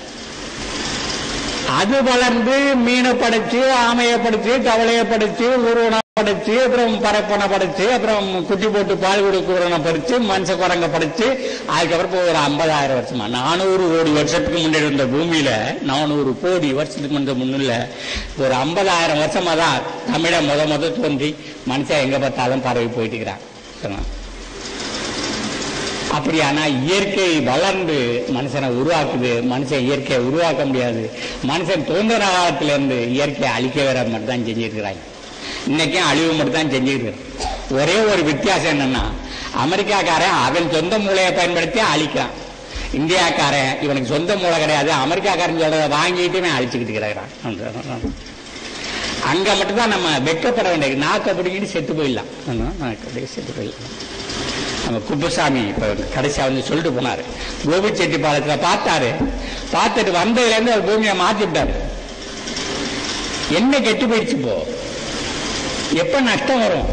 அது வளர்ந்து மீனை படைச்சு ஆமையை படைச்சு தவளையை படைச்சு உருவனை படைச்சு அப்புறம் பரப்பனை படைச்சு அப்புறம் குட்டி போட்டு பால் கொடுக்குறவனை பறிச்சு மனுஷ குரங்க படைச்சு அதுக்கப்புறம் இப்போ ஒரு ஐம்பதாயிரம் வருஷமா நானூறு கோடி வருஷத்துக்கு முன்னாடி இருந்த பூமியில நானூறு கோடி வருஷத்துக்கு முன்ன முன்னில் ஒரு ஐம்பதாயிரம் வருஷமா தான் தமிழை முத முத தோன்றி மனுஷன் எங்க பார்த்தாலும் பரவி போயிட்டு இருக்கிறான் சொன்னான். அப்படியானா இயற்கை வளர்ந்து மனுஷனை உருவாக்குது மனுஷன் இயற்கையை உருவாக்க முடியாது மனுஷன் தோன்ற காலத்திலிருந்து இயற்கையை அழிக்க வேற மட்டும் தான் செஞ்சிருக்கிறாங்க இன்னைக்கும் அழிவு மட்டும் தான் செஞ்சிருக்கிறான் ஒரே ஒரு வித்தியாசம் என்னன்னா அமெரிக்காக்காரன் அவன் சொந்த மூளையை பயன்படுத்தி அழிக்கிறான் இந்தியாக்காரன் இவனுக்கு சொந்த மூளை கிடையாது அமெரிக்காக்காரன் சொல்றதை வாங்கிட்டு இவன் அழிச்சுக்கிட்டு இருக்கிறான் அங்க மட்டும்தான் நம்ம வெட்கப்பட வேண்டியது நாக்க பிடிக்கிட்டு செத்து போயிடலாம் நாக்க பிடிக்க செத்து போயிடலாம் நம்ம குப்புசாமி இப்ப கடைசியா வந்து சொல்லிட்டு போனாரு கோபிச்செட்டிப்பாளையத்துல பார்த்தாரு பார்த்துட்டு வந்ததுல இருந்து அவர் பூமியை மாத்தி விட்டாரு என்ன கெட்டு போயிடுச்சு இப்போ எப்ப நஷ்டம் வரும்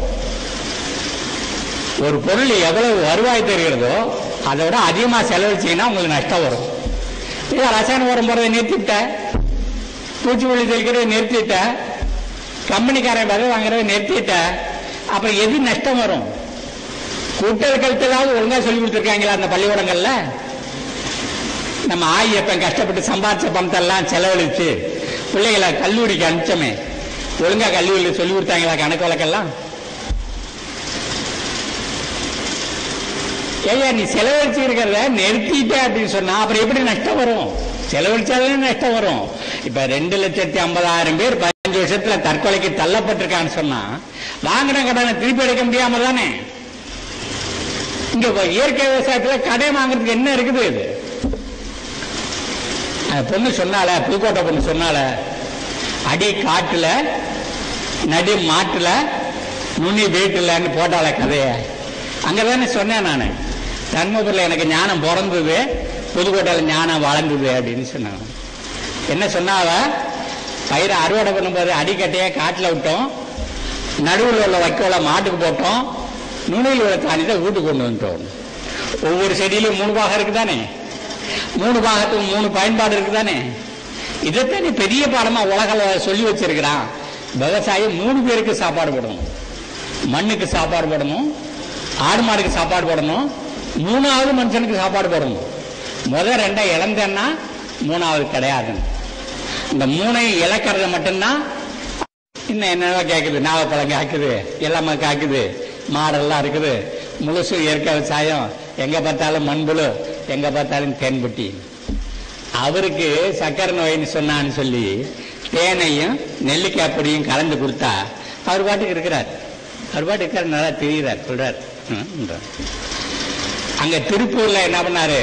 ஒரு பொருள் எவ்வளவு வருவாய் தருகிறதோ அதை விட அதிகமா செலவழிச்சீங்கன்னா உங்களுக்கு நஷ்டம் வரும் இதை ரசாயன உரம் போறதை நிறுத்திட்ட பூச்சிக்கொல்லி தெளிக்கிறத நிறுத்திட்ட கம்பெனிக்காரன் விதை வாங்குறதை நிறுத்திட்ட அப்புறம் எது நஷ்டம் வரும் கூட்டல்களுக்கு ஒழுங்கா சொல்லி கொடுத்துருக்காங்களா அந்த பள்ளிக்கூடங்கள்ல நம்ம ஆயப்பன் கஷ்டப்பட்டு சம்பாதிச்ச பணத்தை எல்லாம் செலவழிச்சு பிள்ளைகளை கல்லூரிக்கு அனுப்பிச்சோமே ஒழுங்கா கல்லூரியில் சொல்லி கொடுத்தாங்களா கணக்கு வழக்கெல்லாம் ஏய்யா நீ செலவழிச்சு இருக்கிறத நிறுத்திட்ட அப்படின்னு சொன்னா அப்புறம் எப்படி நஷ்டம் வரும் செலவழிச்சாலே நஷ்டம் வரும் இப்ப ரெண்டு லட்சத்தி ஐம்பதாயிரம் பேர் பதினஞ்சு வருஷத்துல தற்கொலைக்கு தள்ளப்பட்டிருக்கான்னு சொன்னா வாங்கின கடனை திருப்பி அடைக்க முடியாம தானே இங்க இப்ப இயற்கை விவசாயத்துல கடை வாங்குறதுக்கு என்ன இருக்குது இது அந்த பொண்ணு சொன்னால புதுக்கோட்டை பொண்ணு சொன்னால அடி காட்டுல நடி மாட்டுல நுனி வீட்டுலன்னு போட்டால கதைய அங்கதானே சொன்னேன் நான் தன்மபுரில் எனக்கு ஞானம் பிறந்தது புதுக்கோட்டையில் ஞானம் வளர்ந்தது அப்படின்னு சொன்னாங்க என்ன சொன்னாவ பயிரை அறுவடை பண்ணும்போது அடிக்கட்டையை காட்டில் விட்டோம் நடுவில் உள்ள வைக்கோல மாட்டுக்கு போட்டோம் நுனியில் உள்ள தானியத்தை வீட்டுக்கு கொண்டு வந்துட்டோம் ஒவ்வொரு செடியிலும் மூணு பாகம் இருக்குதானே மூணு பாகத்துக்கு மூணு பயன்பாடு இருக்குதானே இதைத்தான் நீ பெரிய பாடமா உலகில் சொல்லி வச்சிருக்கிறான் விவசாயி மூணு பேருக்கு சாப்பாடு போடணும் மண்ணுக்கு சாப்பாடு போடணும் ஆடு மாடுக்கு சாப்பாடு போடணும் மூணாவது மனுஷனுக்கு சாப்பாடு போடணும் முத ரெண்டை இழந்தேன்னா மூணாவது கிடையாது இந்த மூணையும் இழக்கிறத மட்டும்தான் இன்னும் என்னென்ன கேட்குது நாகப்பழம் காக்குது எல்லாமே காக்குது மாடெல்லாம் இருக்குது முழுசு இயற்கை விவசாயம் எங்க பார்த்தாலும் மண்புழு எங்க பார்த்தாலும் தேன்புட்டி அவருக்கு சக்கரை நோயின்னு சொன்னான்னு சொல்லி தேனையும் நெல்லிக்காய் பொடியும் கலந்து கொடுத்தா அவர் பாட்டுக்கு இருக்கிறார் அவர் பாட்டுக்கு இருக்கிறார் நல்லா தெரியுறார் சொல்றார் ம், ன்றார். அங்க திருப்பூர்ல என்ன பண்ணாரு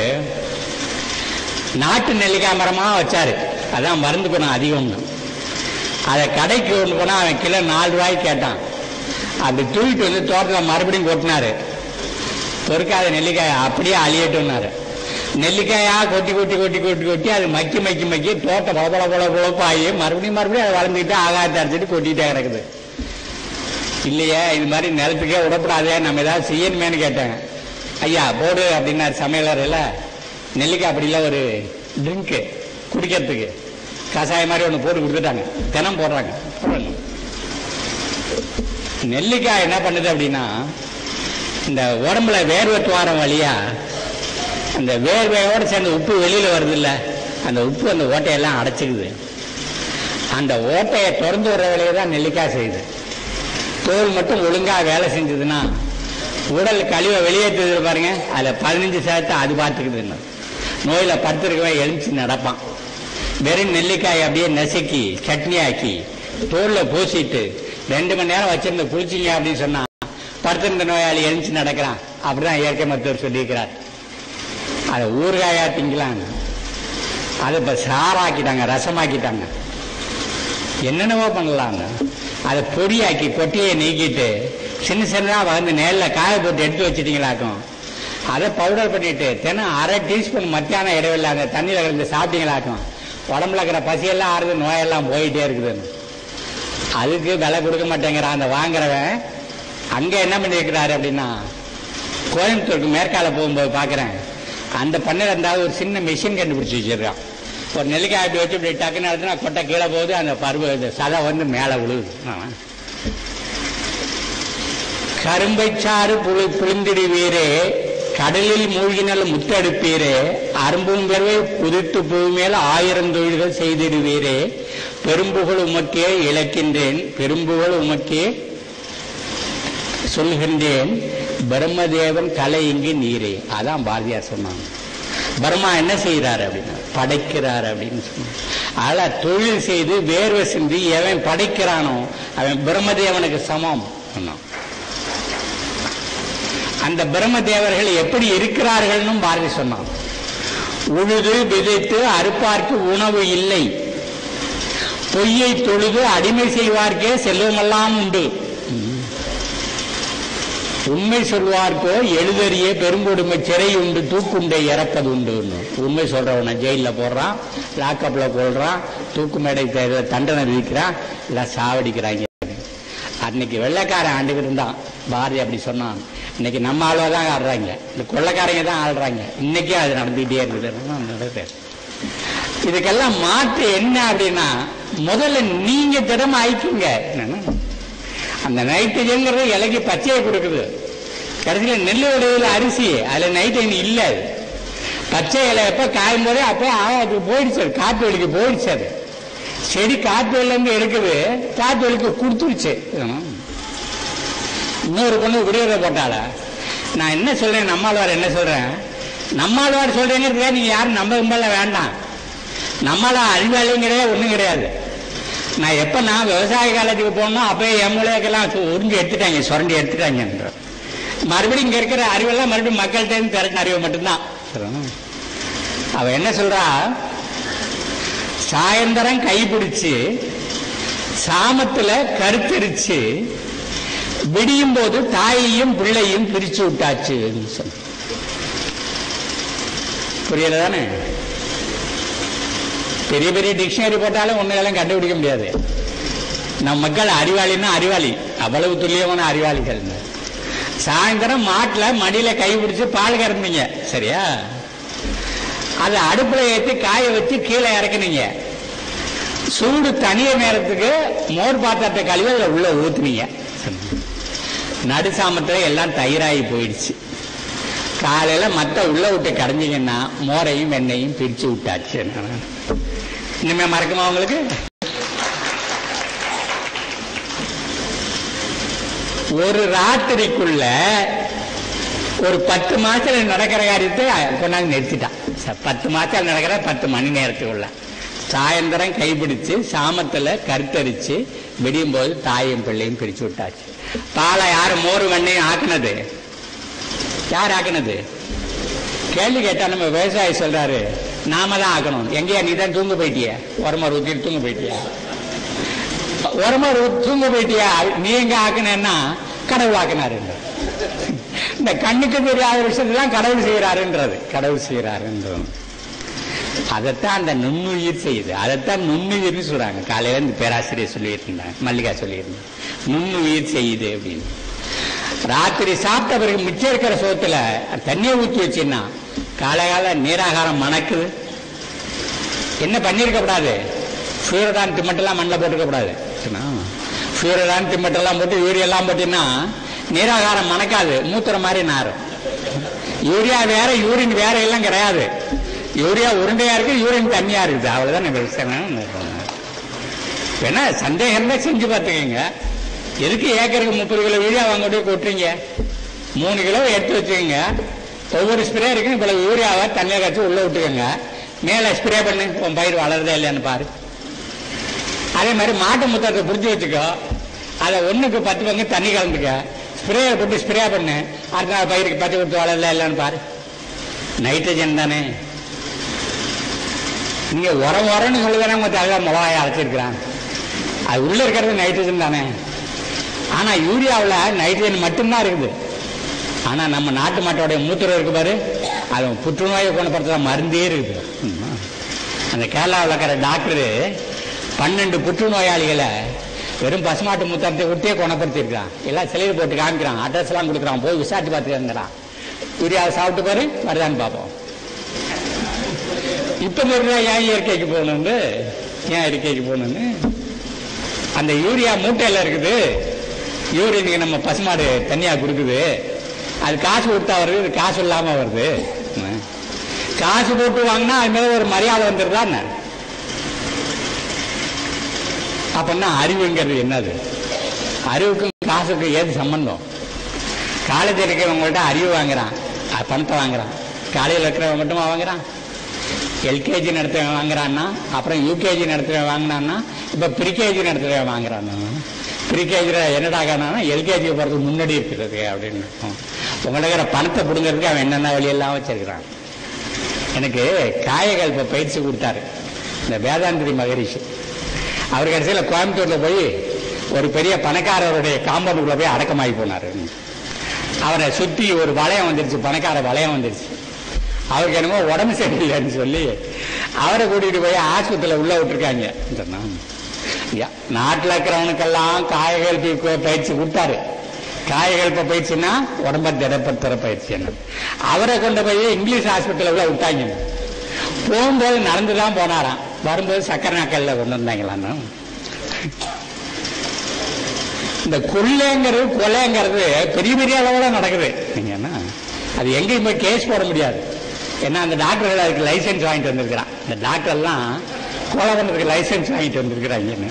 நாட்டு நெல்லிக்காய் மரமா வச்சாரு அதான் மருந்து குணம் அதிகம்னு அதை கடைக்கு கொண்டு போனா அவன் கிலோ நாலு ரூபாய்க்கு கேட்டான் அப்படி தூக்கிட்டு வந்து தோட்டத்தில் மறுபடியும் கொட்டினாரு பொறுக்காத நெல்லிக்காய் அப்படியே அழியட்டும்னாரு நெல்லிக்காயா கொட்டி கொட்டி கொட்டி கொட்டி கொட்டி அது மக்கி மக்கி மக்கி தோட்டம் பல பல பல குழப்பாகி மறுபடியும் மறுபடியும் அதை வளர்ந்துக்கிட்டு ஆகாயத்தை அடிச்சுட்டு கொட்டிட்டே கிடக்குது இல்லையே இது மாதிரி நிலத்துக்கே விடப்படாதே நம்ம ஏதாவது செய்யணுமேன்னு கேட்டேன் ஐயா போடு அப்படின்னாரு சமையலர் இல்ல நெல்லிக்காய் அப்படிலாம் ஒரு ட்ரிங்க்கு குடிக்கிறதுக்கு கஷாயம் மாதிரி ஒன்று போட்டு கொடுத்துட்டாங்க தினம் போடுறாங்க போடுறாங்க. நெல்லிக்காய் என்ன பண்ணுது அப்படின்னா இந்த உடம்புல வேர்வை துவாரம் வழியா அந்த வேர்வையோட சேர்ந்த உப்பு வெளியில வருது இல்ல அந்த உப்பு அந்த ஓட்டையெல்லாம் அடைச்சிக்குது அந்த ஓட்டையை திறந்து வர வேலையை தான் நெல்லிக்காய் செய்யுது தோல் மட்டும் ஒழுங்கா வேலை செஞ்சதுன்னா உடல் கழிவை வெளியேற்றுது பாருங்க அதுல பதினஞ்சு சதத்தை அது பார்த்துக்குதுன்னு நோயில படுத்திருக்கவன் எழுந்துச்சு நடப்பான் வெறும் நெல்லிக்காய் அப்படியே நசுக்கி சட்னி ஆக்கி தோல்ல பூசிட்டு ரெண்டு மணி நேரம் வச்சிருந்து குளிச்சிங்க அப்படின்னு சொன்னா படுத்திருந்த நோயாளி எழுந்துச்சு நடக்கிறான் அப்படிதான் இயற்கை மருத்துவர் சொல்லியிருக்கிறார் அதை ஊறுகாயா திங்கலாம் அதை இப்ப சாராக்கிட்டாங்க ரசமாக்கிட்டாங்க என்னென்னவோ பண்ணலாங்க அதை பொடியாக்கி கொட்டியை நீக்கிட்டு சின்ன சின்னதா வந்து நேரில் காய போட்டு எடுத்து வச்சிட்டீங்களாக்கும் அதை பவுடர் பண்ணிட்டு தினம் அரை டீஸ்பூன் மத்தியான இடைவெளியில் அந்த தண்ணியில் கலந்து சாப்பிட்டீங்களாக்கும் உடம்புல இருக்கிற பசியெல்லாம் ஆறுது நோயெல்லாம் போயிட்டே இருக்குதுன்னு அதுக்கு விலை கொடுக்க மாட்டேங்கிறான் அந்த வாங்குறவன் அங்க என்ன பண்ணியிருக்கிறாரு அப்படின்னா கோயம்புத்தூருக்கு மேற்கால போகும்போது பார்க்குறேன் அந்த பண்ணையில் இருந்தாலும் ஒரு சின்ன மிஷின் கண்டுபிடிச்சி வச்சிருக்கான் ஒரு நெல்லிக்காய் அப்படி வச்சு இப்படி டக்குன்னு நடத்தினா கொட்டை கீழே போகுது அந்த பருவ இந்த சதை வந்து மேலே விழுகுது ஆமா. கரும்பைச் சாறு புளி புளிந்திடுவீரே கடலில் மூழ்கினல் முத்தெடுப்பீரே அரும்பும் பெருவை புதித்து பூமேல் ஆயிரம் தொழில்கள் செய்திடுவீரே பெரும்புகழ் உமக்கே இழக்கின்றேன் பெரும்புகழ் உமக்கே சொல்கின்றேன் பிரம்மதேவன் கலை இங்கு நீரே அதான் பாரதியார் சொன்னாங்க பர்மா என்ன செய்கிறார் அப்படின்னா படைக்கிறார் அப்படின்னு சொன்னாங்க அதனால தொழில் செய்து வேர்வை சிந்தி எவன் படைக்கிறானோ அவன் பிரம்மதேவனுக்கு சமம் சொன்னான் அந்த பிரம்மதேவர்கள் எப்படி இருக்கிறார்கள்னு பாரதி சொன்னான் உழுது விதைத்து அறுப்பார்க்கு உணவு இல்லை பொய்யை தொழுது அடிமை செய்வார்க்கே செல்வமெல்லாம் உண்டு உண்மை சொல்வார்க்கோ எழுதறிய பெருங்கொடுமை சிறை உண்டு தூக்குண்டை இறப்பது உண்டு உண்மை சொல்றவன ஜெயில போடுறான் லாக்கப்ல கொள்றான் தூக்கு மேடை தேர்தல தண்டனை விதிக்கிறான் இல்ல சாவடிக்கிறாங்க அன்னைக்கு வெள்ளைக்காரன் ஆண்டுகிட்டு இருந்தான் பாரதி அப்படி சொன்னான் இன்னைக்கு நம்ம ஆளுவா தான் ஆடுறாங்க இந்த கொள்ளைக்காரங்க தான் ஆடுறாங்க இன்னைக்கே அது நடந்துகிட்டே இருக்குது நடக்குது இதுக்கெல்லாம் மாற்று என்ன அப்படின்னா முதல்ல நீங்க திறமை ஆயிக்குங்க என்னன்னா அந்த நைட்ரஜன்ங்கிறது இலைக்கு பச்சையை கொடுக்குது கடைசியில் நெல் விளைவுல அரிசி அதுல நைட்ரஜன் இல்ல அது பச்சை இலை எப்ப காயும் போதே அப்போ அது போயிடுச்சு அது காட்டு வலிக்கு போயிடுச்சு அது செடி காட்டு வெளில இருந்து எடுக்குது காட்டு வலிக்கு கொடுத்துருச்சு இன்னொரு பொண்ணு விடுதலை போட்டால நான் என்ன சொல்றேன் நம்மாழ்வார் என்ன சொல்றேன் நம்மாழ்வார் சொல்றேங்கிறதுக்காக நீங்க யாரும் நம்ப கும்பல வேண்டாம் நம்மள அறிவாளியும் கிடையாது ஒண்ணும் கிடையாது நான் எப்ப நான் விவசாய காலத்துக்கு போனோம் அப்பயே என் மூலையக்கெல்லாம் சு- உறிஞ்சி எடுத்துட்டாங்க சுரண்டி எடுத்துட்டாங்க மறுபடியும் இங்க இருக்கிற அறிவெல்லாம் மறுபடியும் மக்கள்கிட்ட இருந்து திரட்டின அறிவு மட்டும்தான் அவ என்ன சொல்றா சாயந்தரம் கைப்பிடிச்சு சாமத்துல கருத்தரிச்சு விடியும் போது தாயையும் பிள்ளையும் பிரிச்சு விட்டாச்சு சொன்ன புரியல தானே பெரிய பெரிய டிக்ஷனரி போட்டாலும் ஒன்னுகளும் கண்டுபிடிக்க முடியாது நம் மக்கள் அறிவாளின்னா அறிவாளி அவ்வளவு துல்லியமான அறிவாளிகள் சாயந்தரம் மாட்டுல மடியில கை பிடிச்சு பால் கறந்தீங்க சரியா அதை அடுப்புல ஏற்றி காய வச்சு கீழே இறக்குனீங்க சூடு தனிய நேரத்துக்கு மோர் பாத்திரத்தை கழுவி அதுல உள்ள ஊத்துனீங்க நடு சாமத்துல எல்லாம் தயிராகி போயிடுச்சு காலையில மத்த உள்ள விட்டு கடைஞ்சிங்கன்னா மோரையும் வெண்ணையும் பிரிச்சு விட்டாச்சு இனிமே மறக்குமா உங்களுக்கு ஒரு ராத்திரிக்குள்ள ஒரு பத்து மாசத்துல நடக்கிற காரியத்தை கொண்டாந்து நிறுத்திட்டான் ச- பத்து மாசத்துல நடக்கிற பத்து மணி நேரத்துக்குள்ள சாயந்தரம் கைப்பிடிச்சு சாமத்துல கருத்தரிச்சு விடியும் போது தாயும் பிள்ளையும் பிரிச்சு விட்டாச்சு பாலை யாரு மோர் வெண்ணையும் ஆக்குனது யார் ஆக்குனது கேள்வி கேட்டா நம்ம விவசாயி சொல்றாரு நாம தான் ஆக்கணும் எங்கேயா நீ தான் தூங்க போயிட்டிய உரமர் ஊத்திட்டு தூங்க போயிட்டியா உரமர் ஊத்தி தூங்க போயிட்டியா நீ எங்க ஆக்குனேன்னா கடவுள் ஆக்கினாரு இந்த கண்ணுக்கு தெரியாத விஷயத்தெல்லாம் கடவுள் செய்யறாருன்றது கடவுள் செய்யறாருன்றது அதைத்தான் அந்த நுண்ணுயிர் செய்யுது அதைத்தான் நுண்ணுயிர்னு சொல்றாங்க காலையில இந்த பேராசிரியர் சொல்லிட்டு இருந்தாங்க மல்லிகா சொல்லியிருந்தாங்க நுண்ணுயிர் செய்யுது அப்படின்னு ராத்திரி சாப்பிட்ட பிறகு மிச்சம் இருக்கிற சோத்துல தண்ணியை ஊற்றி வச்சுன்னா காலைகால நீராகாரம் மணக்குது என்ன பண்ணிருக்க கூடாது சூரதான் திம்மட்டெல்லாம் மண்ணில் போட்டுக்க கூடாது சூரதான் திம்மட்டெல்லாம் போட்டு யூரியெல்லாம் போட்டீங்கன்னா நீராகாரம் மணக்காது மூத்துற மாதிரி நாரும் யூரியா வேற யூரின் வேற எல்லாம் கிடையாது யூரியா உருண்டையா இருக்கு யூரின் தண்ணியா இருக்குது அவ்வளவுதான் விஷயம் வேணா சந்தேகம் தான் செஞ்சு பார்த்துக்கங்க எதுக்கு ஏக்கருக்கு முப்பது கிலோ யூரியா வாங்க போய் கொட்டுறீங்க மூணு கிலோ எடுத்து வச்சுக்கோங்க ஒவ்வொரு ஸ்ப்ரே இருக்கும் இவ்வளவு யூரியாவை தண்ணியை கழிச்சு உள்ள விட்டுக்கோங்க மேலே ஸ்ப்ரே பண்ணு உன் பயிர் வளருதா இல்லையான்னு பாரு அதே மாதிரி மாட்டு முத்தத்தை பிடிச்சி வச்சுக்கோ அதை ஒண்ணுக்கு பத்து பங்கு தண்ணி கலந்துக்க ஸ்ப்ரே போட்டு ஸ்ப்ரே பண்ணு அடுத்த நாள் பயிருக்கு பத்து கொடுத்து வளருதா இல்லையான்னு பாரு நைட்ரஜன் தானே நீங்க உரம் உரம்னு சொல்லுதானே உங்க தலைவர் மிளகாய அரைச்சிருக்கிறான் அது உள்ள இருக்கிறது நைட்ரஜன் தானே ஆனா யூரியாவில் நைட்ரஜன் மட்டும்தான் இருக்குது ஆனா நம்ம நாட்டு மாட்டோடைய மூத்திரம் இருக்கு பாரு அது புற்றுநோயை குணப்படுத்துற மருந்தே இருக்குது ம். அந்த கேரளாவில் இருக்கிற டாக்டரு பன்னெண்டு புற்றுநோயாளிகளை வெறும் பசுமாட்டு மூத்திரத்தை விட்டே குணப்படுத்தியிருக்கான் எல்லாம் சிலையில் போட்டு காமிக்கிறான் அட்ரஸ் எல்லாம் கொடுக்குறான் போய் விசாரிச்சு பார்த்துக்கிறான் யூரியாவை சாப்பிட்டு பாரு வருதான்னு பார்ப்போம் இப்ப சொல்ற ஏன் இயற்கைக்கு போகணும்னு ஏன் இயற்கைக்கு போகணும்னு அந்த யூரியா மூட்டையில இருக்குது யூரியனுக்கு நம்ம பசுமாடு தனியா கொடுக்குது அது காசு கொடுத்தா வருது இது காசு இல்லாம வருது ம். காசு போட்டு வாங்கினா அது மேல ஒரு மரியாதை வந்துருதா என்ன அப்படின்னா அறிவுங்கிறது என்னது அறிவுக்கும் காசுக்கும் ஏது சம்பந்தம் காலேஜ் இருக்கிறவங்கள்ட்ட அறிவு வாங்குறான் அஹ் பணத்தை வாங்குறான் காலையில் இருக்கிறவங்க மட்டுமா வாங்குறான் எல்கேஜி நடத்துறவன் வாங்குறான்னா அப்புறம் யூகேஜி நடத்துறவன் வாங்கினான்னா இப்போ ப்ரீகேஜி நடத்துறவன் வாங்குறான்னா ப்ரீகேஜியில் என்னடா காரணம்னா எல்கேஜி போகிறதுக்கு முன்னாடி இருக்கிறது அப்படின்னு அர்த்தம். உங்கள்ட்ட இருக்கிற பணத்தை பிடுங்கிறதுக்கு அவன் என்னென்ன வழியெல்லாம் வச்சிருக்கிறான் எனக்கு காயகல்ப பயிற்சி கொடுத்தாரு இந்த வேதாந்திரி மகரிஷி அவர் கடைசியில் கோயம்புத்தூர்ல போய் ஒரு பெரிய பணக்காரருடைய காம்பவுண்டுக்குள்ள போய் அடக்கமாகி போனார் அவரை சுத்தி ஒரு வளையம் வந்துருச்சு பணக்கார வளையம் வந்துருச்சு அவருக்கு என்னமோ உடம்பு சரியில்லைன்னு சொல்லி அவரை கூட்டிட்டு போய் ஆஸ்பத்திரியில் உள்ள விட்டுருக்காங்க சொன்னா, யா- நாட்டுல இருக்கிறவனுக்கெல்லாம் காயகல்பி கு- பயிற்சி கொடுத்தாரு காயகல்ப பயிற்சின்னா உடம்ப திடப்படுத்துற பயிற்சி என்ன அவரை கொண்டு போய் இங்கிலீஷ் ஹாஸ்பிட்டல் உள்ள விட்டாங்க போகும்போது நடந்து தான் போனாராம் வரும்போது சக்கரை நாக்கல்ல கொண்டு வந்தாங்களான்னு இந்த கொள்ளைங்கிறது கொலைங்கிறது பெரிய பெரிய அளவில் நடக்குது நீங்க என்ன அது எங்கேயும் போய் கேஸ் போட முடியாது ஏன்னா அந்த டாக்டர்கள் அதுக்கு லைசென்ஸ் வாங்கிட்டு வந்திருக்கிறான் இந்த டாக்டர்லாம் கொலை பண்ணுறதுக்கு லைசென்ஸ் வாங்கிட்டு வந்திருக்கிறாங்கன்னு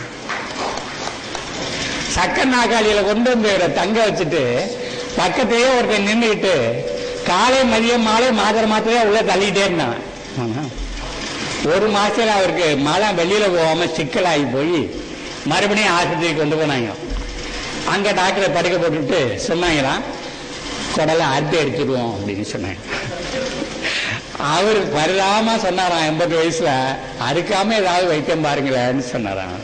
சக்கர நாக்காளியில கொண்டு வந்து இவரை தங்க வச்சுட்டு பக்கத்தையே ஒருத்தன் நின்றுக்கிட்டு காலை மதியம் மாலை மாத்திர மாத்திரையா உள்ள தள்ளிட்டே இருந்தான் ஆனா, ஒரு மாசத்துல அவருக்கு மழை வெளியில போகாம சிக்கலாகி போய் மறுபடியும் ஆஸ்பத்திரிக்கு கொண்டு போனாங்க அங்க டாக்டரை படுக்க போட்டுட்டு சொன்னாங்களாம் குடலை அறுத்து எடுத்துடுவோம் அப்படின்னு சொன்னாங்க அவர் பரிதாம சொன்னாராம் எண்பது வயசுல அறுக்காம ஏதாவது வைத்தியம் பாருங்களேன்னு சொன்னாராம்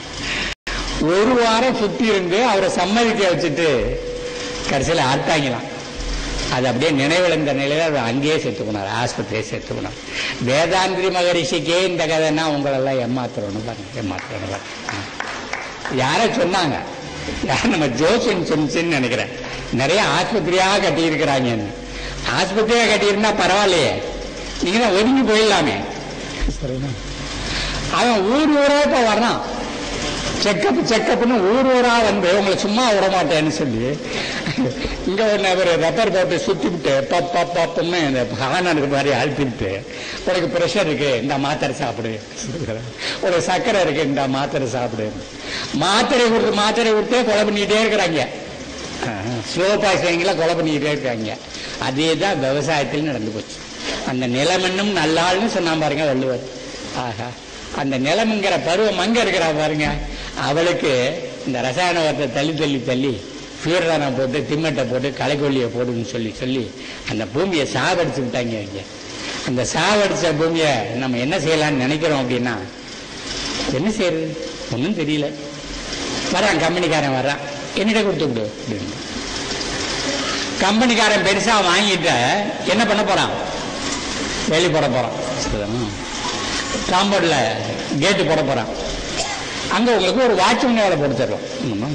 ஒரு வாரம் சுத்தி இருந்து அவரை சம்மதிக்க வச்சுட்டு கடைசியில் அறுத்தாங்களாம் அது அப்படியே நினைவிழந்த நிலையில அவர் அங்கேயே செத்து போனார் ஆஸ்பத்திரியே செத்து போனார் வேதாந்திரி மகரிஷிக்கே இந்த கதைன்னா உங்களெல்லாம் ஏமாத்துறோன்னு பாருங்க ஏமாத்துறோன்னு பாருங்க யாரோ சொன்னாங்க யார் நம்ம ஜோசியன் சொன்னிச்சுன்னு நினைக்கிறேன் நிறைய ஆஸ்பத்திரியாக கட்டியிருக்கிறாங்கன்னு ஆஸ்பத்திரியாக கட்டியிருந்தா பரவாயில்லையே நீங்க தான் ஒதுங்கி போயிடலாமே சரிண்ணா அவன் ஊர் ஊரா இப்ப வர்றான் செக்கப் செக்கப்னு ஊர் ஊரா வந்து உங்களை சும்மா விட மாட்டேன்னு சொல்லி இங்க ஒன்று ஒரு ரப்பர் போட்டு சுத்தி விட்டு பப் பப் பப்புன்னு இந்த ஹானருக்கு மாதிரி அழுத்திவிட்டு உனக்கு ப்ரெஷர் இருக்கு இந்த மாத்திரை சாப்பிடு உனக்கு சர்க்கரை இருக்கு இந்த மாத்திரை சாப்பிடு மாத்திரை கொடுத்து மாத்திரை கொடுத்தே கொலை பண்ணிக்கிட்டே இருக்கிறாங்க சிவபாசியங்களை கொலை பண்ணிக்கிட்டே இருக்காங்க அதே தான் விவசாயத்தில் நடந்து போச்சு அந்த நிலமென்னும் நல்லாள்னு சொன்னா பாருங்க வள்ளுவர் ஆஹா அந்த நிலம்ங்கிற பருவம் அங்க இருக்கிறா பாருங்க அவளுக்கு இந்த ரசாயன உரத்தை தள்ளி தள்ளி தள்ளி ஃபீரனை போட்டு திம்மட்டை போட்டு களைக்கொல்லியை போடுன்னு சொல்லி சொல்லி அந்த பூமியை சாவடிச்சு விட்டாங்க இங்க அந்த சாவடிச்ச பூமியை நம்ம என்ன செய்யலாம்னு நினைக்கிறோம் அப்படின்னா என்ன செய்யறது ஒன்றும் தெரியல வரான் கம்பெனிக்காரன் வர்றான் என்னிட கொடுத்து விடு அப்படின்னு கம்பெனிக்காரன் பெருசா வாங்கிட்ட என்ன பண்ண போறான் வேலி போட போறான் சரிதானா? காம்பவுண்ட்ல கேட்டு போட போறான் அங்க உங்களுக்கு ஒரு வாட்ச்மேன் வேலை போட்டு தருவோம் ஆமா.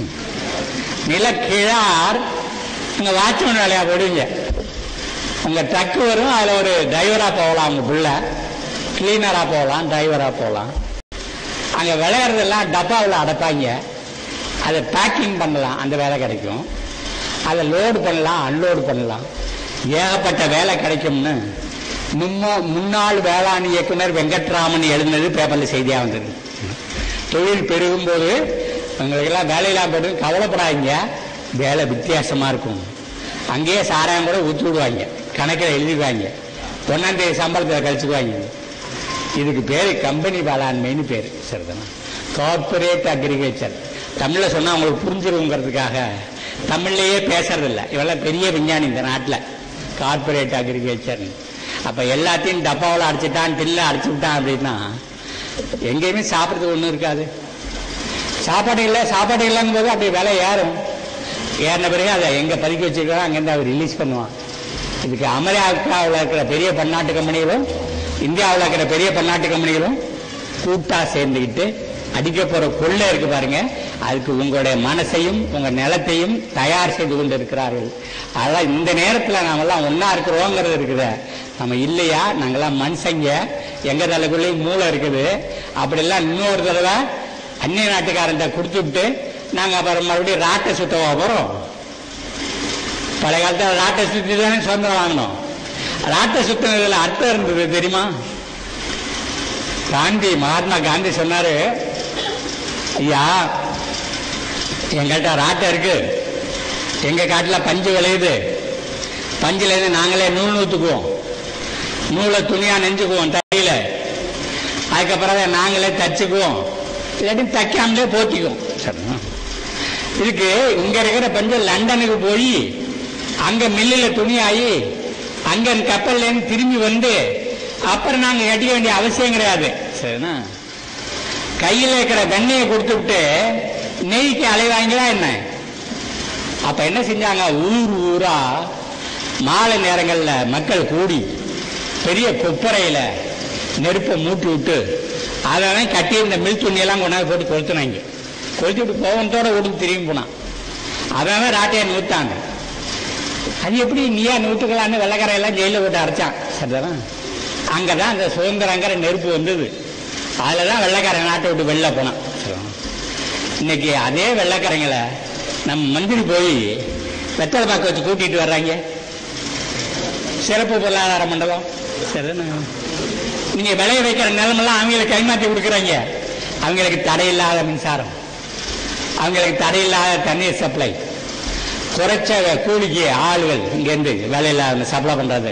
நிலக்கிழார் அங்க வாட்ச்மேன் வேலையா போடுவீங்க உங்க ட்ரக் வரும் அதுல ஒரு டிரைவரா போகலாம் உங்க புள்ள கிளீனரா போகலாம் டிரைவரா போகலாம் அங்க விளையாடுறதெல்லாம் டப்பாவில் அடைப்பாங்க அதை பேக்கிங் பண்ணலாம் அந்த வேலை கிடைக்கும் அதை லோடு பண்ணலாம் அன்லோடு பண்ணலாம் ஏகப்பட்ட வேலை கிடைக்கும்னு முன்னோ முன்னாள் வேளாண் இயக்குனர் வெங்கட்ராமன் எழுதினது பேப்பர்ல செய்தியா வந்தது தொழில் பெருகும் போது உங்களுக்கெல்லாம் வேலையெல்லாம் போட்டு கவலைப்படாதீங்க வேலை வித்தியாசமா இருக்கும் அங்கேயே சாராயம் கூட ஊற்றி விடுவாங்க கணக்கில் எழுதிக்குவாங்க ஒன்றாம் தேதி சம்பளத்தில் கழிச்சுக்குவாங்க இதுக்கு பேர் கம்பெனி வேளாண்மைன்னு பேர் சரிதானா கார்பரேட் அக்ரிகல்ச்சர் தமிழில் சொன்னால் அவங்களுக்கு புரிஞ்சிருங்கிறதுக்காக தமிழ்லேயே பேசுறதில்ல இவெல்லாம் பெரிய விஞ்ஞானி இந்த நாட்டில் கார்பரேட் அக்ரிகல்ச்சர் அப்போ எல்லாத்தையும் டப்பாவில் அடிச்சிட்டான் டில்ல அடிச்சு விட்டான் அப்படின்னா எங்கேயுமே சாப்பிட்றதுக்கு ஒன்றும் இருக்காது சாப்பாடு இல்லை சாப்பாடு இல்லைங்கும் போது அப்படி விலை ஏறும் ஏறின பிறகு அதை எங்கே பதுக்கி வச்சிருக்கோ அங்கேருந்து அவர் ரிலீஸ் பண்ணுவான் இதுக்கு அமெரிக்காவில் இருக்கிற பெரிய பன்னாட்டு கம்பெனிகளும் இந்தியாவில் இருக்கிற பெரிய பன்னாட்டு கம்பெனிகளும் கூட்டா சேர்ந்துக்கிட்டு அடிக்க போற கொள்ளை இருக்கு பாருங்க அதுக்கு உங்களுடைய மனசையும் உங்க நிலத்தையும் தயார் செய்து கொண்டு இருக்கிறார்கள் அதெல்லாம் இந்த நேரத்தில் நாமெல்லாம் ஒன்னா இருக்கிறோங்கிறது இருக்குது நம்ம இல்லையா நாங்கெல்லாம் மனுஷங்க எங்க தலைக்குள்ளேயும் மூளை இருக்குது அப்படிலாம் இன்னொரு தடவை அந்நிய நாட்டுக்காரன் கொடுத்து விட்டு நாங்க அப்புறம் மறுபடியும் ராட்டை சுத்தவா போறோம் பழைய காலத்தில் ராட்டை சுத்தி தானே சுதந்திரம் வாங்கினோம் ராட்டை சுத்தினதுல அர்த்தம் இருந்தது தெரியுமா காந்தி மகாத்மா காந்தி சொன்னாரு ஐயா எங்கள்கிட்ட ராட்டை இருக்கு எங்க காட்டுல பஞ்சு விளையுது பஞ்சுல இருந்து நாங்களே நூல் நூத்துக்குவோம் நூலை துணியா நெஞ்சுக்குவோம் தையில அதுக்கப்புறம் அதை நாங்களே தச்சுக்குவோம் இல்லாட்டி தைக்காமலே போத்திக்குவோம் சரிங்களா இதுக்கு இங்க இருக்கிற பஞ்சு லண்டனுக்கு போய் அங்க மில்லில் துணியாகி அங்க கப்பல்ல இருந்து திரும்பி வந்து அப்புறம் நாங்க கட்டிக்க வேண்டிய அவசியம் கிடையாது சரிண்ணா கையில் இருக்கிற வெண்ணையை கொடுத்துட்டு நெய்க்கு அலைவாங்களா என்ன அப்ப என்ன செஞ்சாங்க ஊர் ஊரா மாலை நேரங்கள்ல மக்கள் கூடி பெரிய கொப்பரையில நெருப்பை மூட்டி விட்டு அதெல்லாம் கட்டி இந்த மில் துணியெல்லாம் கொண்டாந்து போட்டு கொளுத்துனாங்க கொளுத்தி விட்டு கோவத்தோட விட்டு திரும்பி போனான் அவன் ராட்டையை நூத்தாங்க அது எப்படி நீயா நூற்றுக்கலான்னு வெள்ளக்காரையெல்லாம் ஜெயிலில் போட்டு அரைச்சான் சரிதானா அங்கதான் அந்த சுதந்திரங்கிற நெருப்பு வந்தது அதில் தான் வெள்ளைக்காரன் நாட்டை விட்டு வெளில போனான் இன்னைக்கு அதே வெள்ளைக்காரங்களை நம்ம மந்திரி போய் வெத்தலை பாக்க வச்சு கூட்டிட்டு வர்றாங்க சிறப்பு பொருளாதார மண்டலம் சரிதானே நீங்க விளைய வைக்கிற நிலமெல்லாம் அவங்களுக்கு கைமாற்றி கொடுக்குறாங்க அவங்களுக்கு தடையில்லாத மின்சாரம் அவங்களுக்கு தடையில்லாத தண்ணீர் சப்ளை குறைச்ச கூலிக்கு ஆளுகள் இங்கேருந்து வேலையில்லாத சப்ளை பண்றது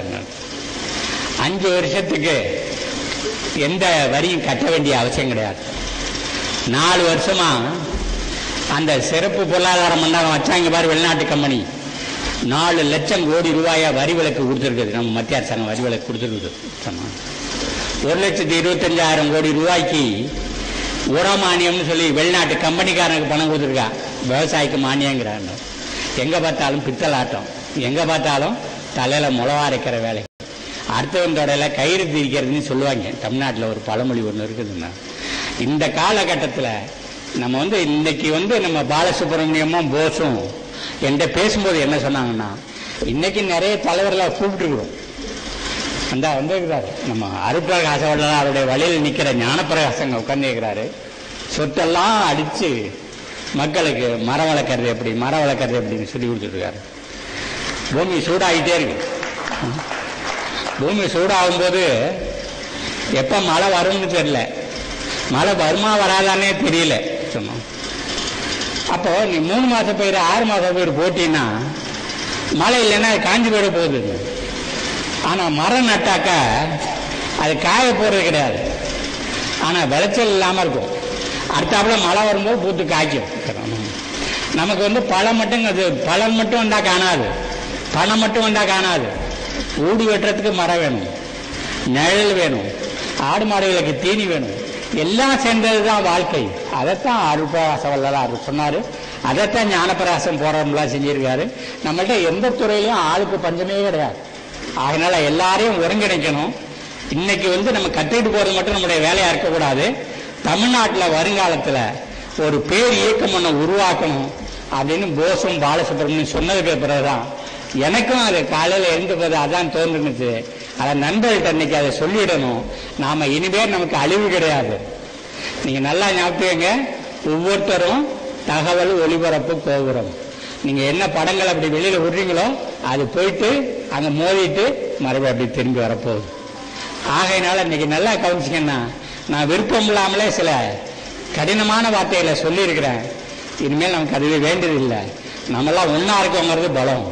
அஞ்சு வருஷத்துக்கு எந்த வரியும் கட்ட வேண்டிய அவசியம் கிடையாது நாலு வருஷமா அந்த சிறப்பு பொருளாதார மண்டலம் வச்சாங்க பாரு வெளிநாட்டு கம்பெனி நாலு லட்சம் கோடி ரூபாயா வரி விலக்கு கொடுத்துருக்குது நம்ம மத்திய அரசாங்கம் வரி விலக்கு கொடுத்துருக்குது சொன்னா. ஒரு லட்சத்தி இருபத்தஞ்சாயிரம் கோடி ரூபாய்க்கு உர மானியம்னு சொல்லி வெளிநாட்டு கம்பெனிக்காரனுக்கு பணம் கொடுத்துருக்கா விவசாயிக்கு மானியங்கிறாங்க எங்க பார்த்தாலும் பித்தலாட்டம் எங்க பார்த்தாலும் தலையில முளவா அரைக்கிற வேலை அடுத்தவன் தொடையில கயிறு திரிக்கிறதுன்னு சொல்லுவாங்க தமிழ்நாட்டில் ஒரு பழமொழி ஒன்று இருக்குதுன்னா இந்த காலகட்டத்தில் நம்ம வந்து இன்னைக்கு வந்து நம்ம பாலசுப்ரமணியமும் போஸும் என்கிட்ட பேசும்போது என்ன சொன்னாங்கன்னா இன்னைக்கு நிறைய தலைவர்களை கூப்பிட்டுருக்கிறோம் அந்த வந்து இருக்கிறாரு நம்ம அருட்பிரகாசம் அவருடைய வழியில் நிற்கிற ஞானப்பிரகாசங்க உட்கார்ந்துருக்கிறாரு சொத்தெல்லாம் அடிச்சு மக்களுக்கு மரம் வளர்க்கறது எப்படி மரம் வளர்க்கறது எப்படின்னு சொல்லி கொடுத்துருக்காரு பூமி சூடாகிட்டே இருக்கு பூமி சூடாகும் போது எப்ப மழை வரும்னு தெரியல மழை வருமா வராதானே தெரியல சொன்னோம் அப்போ நீ மூணு மாசம் பயிர் ஆறு மாசம் பயிர் போட்டீங்கன்னா மழை இல்லைன்னா அது காஞ்சி போயிட போகுது ஆனா மரம் நட்டாக்கா அது காய போறது கிடையாது ஆனா விளைச்சல் இல்லாம இருக்கும் அடுத்தாப்புல மழை வரும்போது பூத்து காய்க்கும் நமக்கு வந்து பழம் மட்டும் அது பழம் மட்டும் வந்தா காணாது பணம் மட்டும் வந்தா காணாது ஊடி வெட்டுறதுக்கு மரம் வேணும் நிழல் வேணும் ஆடு மாடுகளுக்கு தீனி வேணும் எல்லாம் சேர்ந்தது தான் வாழ்க்கை அதைத்தான் அருள்பிரகாச வல்லலார் சொன்னாரு அதைத்தான் ஞானப்பிரகாசம் போறவங்களாம் செஞ்சிருக்காரு நம்மள்ட்ட எந்த துறையிலும் ஆளுக்கு பஞ்சமே கிடையாது அதனால எல்லாரையும் ஒருங்கிணைக்கணும் இன்னைக்கு வந்து நம்ம கத்துக்கிட்டு போறது மட்டும் நம்முடைய வேலையா இருக்கக்கூடாது தமிழ்நாட்டில் வருங்காலத்தில் ஒரு பேர் இயக்கம் ஒன்று உருவாக்கணும் அப்படின்னு போஸும் பாலசுப்ரமணியம் சொன்னதுக்கு பிறகுதான் எனக்கும் அது காலையில் எழுந்து போது அதான் தோன்றுனுச்சு அதை நண்பர்கள்ட்ட இன்னைக்கு அதை சொல்லிடணும் நாம இனிமேல் நமக்கு அழிவு கிடையாது நீங்க நல்லா ஞாபகங்க ஒவ்வொருத்தரும் தகவல் ஒளிபரப்பு கோபுரம் நீங்க என்ன படங்கள் அப்படி வெளியில விடுறீங்களோ அது போயிட்டு அங்க மோதிட்டு மறுபடியும் அப்படி திரும்பி வரப்போகுது ஆகையினால இன்னைக்கு நல்லா கவனிச்சிங்கன்னா நான் விருப்பம் இல்லாமலே சில கடினமான வார்த்தைகளை சொல்லியிருக்கிறேன் இனிமேல் நமக்கு அதுவே வேண்டியதில்லை நம்மெல்லாம் ஒன்றா இருக்கோங்கிறது பலம்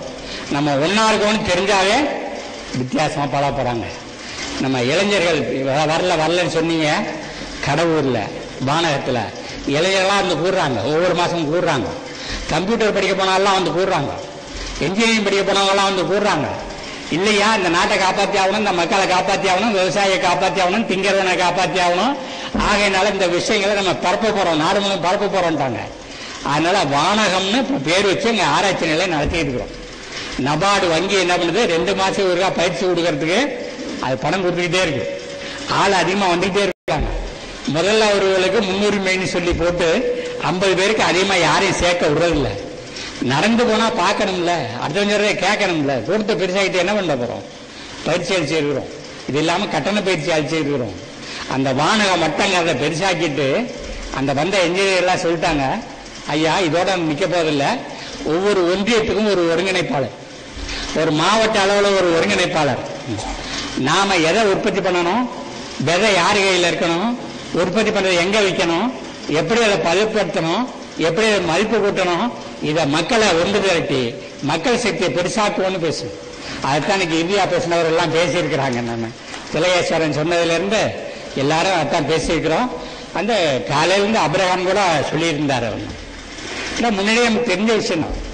நம்ம ஒன்றா இருக்கோம்னு தெரிஞ்சாவே வித்தியாசமாக பழக போகிறாங்க நம்ம இளைஞர்கள் வ- வரல வரலன்னு சொன்னீங்க கடவுரில் வானகத்தில் இளைஞர்களாக வந்து கூடுறாங்க ஒவ்வொரு மாதமும் கூடுறாங்க கம்ப்யூட்டர் படிக்க போனாலாம் வந்து கூடுறாங்க இன்ஜினியரிங் படிக்க போனவங்கலாம் வந்து கூடுறாங்க இல்லையா இந்த நாட்டை காப்பாற்றி ஆகணும் இந்த மக்களை காப்பாற்றி ஆகணும் விவசாயியை காப்பாற்றி ஆகணும் திங்கிறவனை காப்பாற்றி ஆகணும் ஆகையினால இந்த விஷயங்களை நம்ம பரப்ப போகிறோம் நாடு முழுவதும் பரப்ப போகிறோம்ட்டாங்க அதனால வானகம்னு இப்போ பேர் வச்சு இங்கே ஆராய்ச்சி நிலையம் நடத்திட்டு இருக்கிறோம் நபார்டு வங்கி என்ன பண்ணுது ரெண்டு மாசம் ஒருக்கா பயிற்சி கொடுக்கறதுக்கு அது பணம் கொடுத்துக்கிட்டே இருக்கு ஆள் அதிகமாக வந்துகிட்டே இருக்காங்க முதல்ல அவர்களுக்கு முன்னுரிமைன்னு சொல்லி போட்டு ஐம்பது பேருக்கு அதிகமாக யாரையும் சேர்க்க விடுறதில்ல நடந்து போனா பார்க்கணும்ல அடுத்தவங்க கேட்கணும்ல கூட்டத்தை பெருசாகிட்டு என்ன பண்ண போறோம் பயிற்சி அளிச்சு இருக்கிறோம் இது இல்லாம கட்டண பயிற்சி அளிச்சு இருக்கிறோம் அந்த வானக மட்டங்கிறத பெருசாக்கிட்டு அந்த வந்த என்ஜினியர் எல்லாம் சொல்லிட்டாங்க ஐயா இதோட நிக்க போதில்லை ஒவ்வொரு ஒன்றியத்துக்கும் ஒரு ஒருங்கிணைப்பாளர் ஒரு மாவட்ட அளவில் ஒரு ஒருங்கிணைப்பாளர் நாம எதை உற்பத்தி பண்ணணும் விதை யார் கையில் இருக்கணும் உற்பத்தி பண்றது எங்க விற்கணும் எப்படி அதை பதப்படுத்தணும் எப்படி அதை மதிப்பு கூட்டணும் இதை மக்களை ஒன்று திரட்டி மக்கள் சக்தியை பெருசாக்குவோன்னு பேசு அதுதான் இன்னைக்கு இந்தியா பேசினவர் எல்லாம் பேசியிருக்கிறாங்க நம்ம திலகேஸ்வரன் சொன்னதுல இருந்து எல்லாரும் அதான் பேசியிருக்கிறோம் அந்த காலையிலிருந்து அப்ரஹாம் கூட சொல்லியிருந்தார் அவர் இல்லை முன்னாடியே நமக்கு தெரிஞ்ச விஷயம் தான்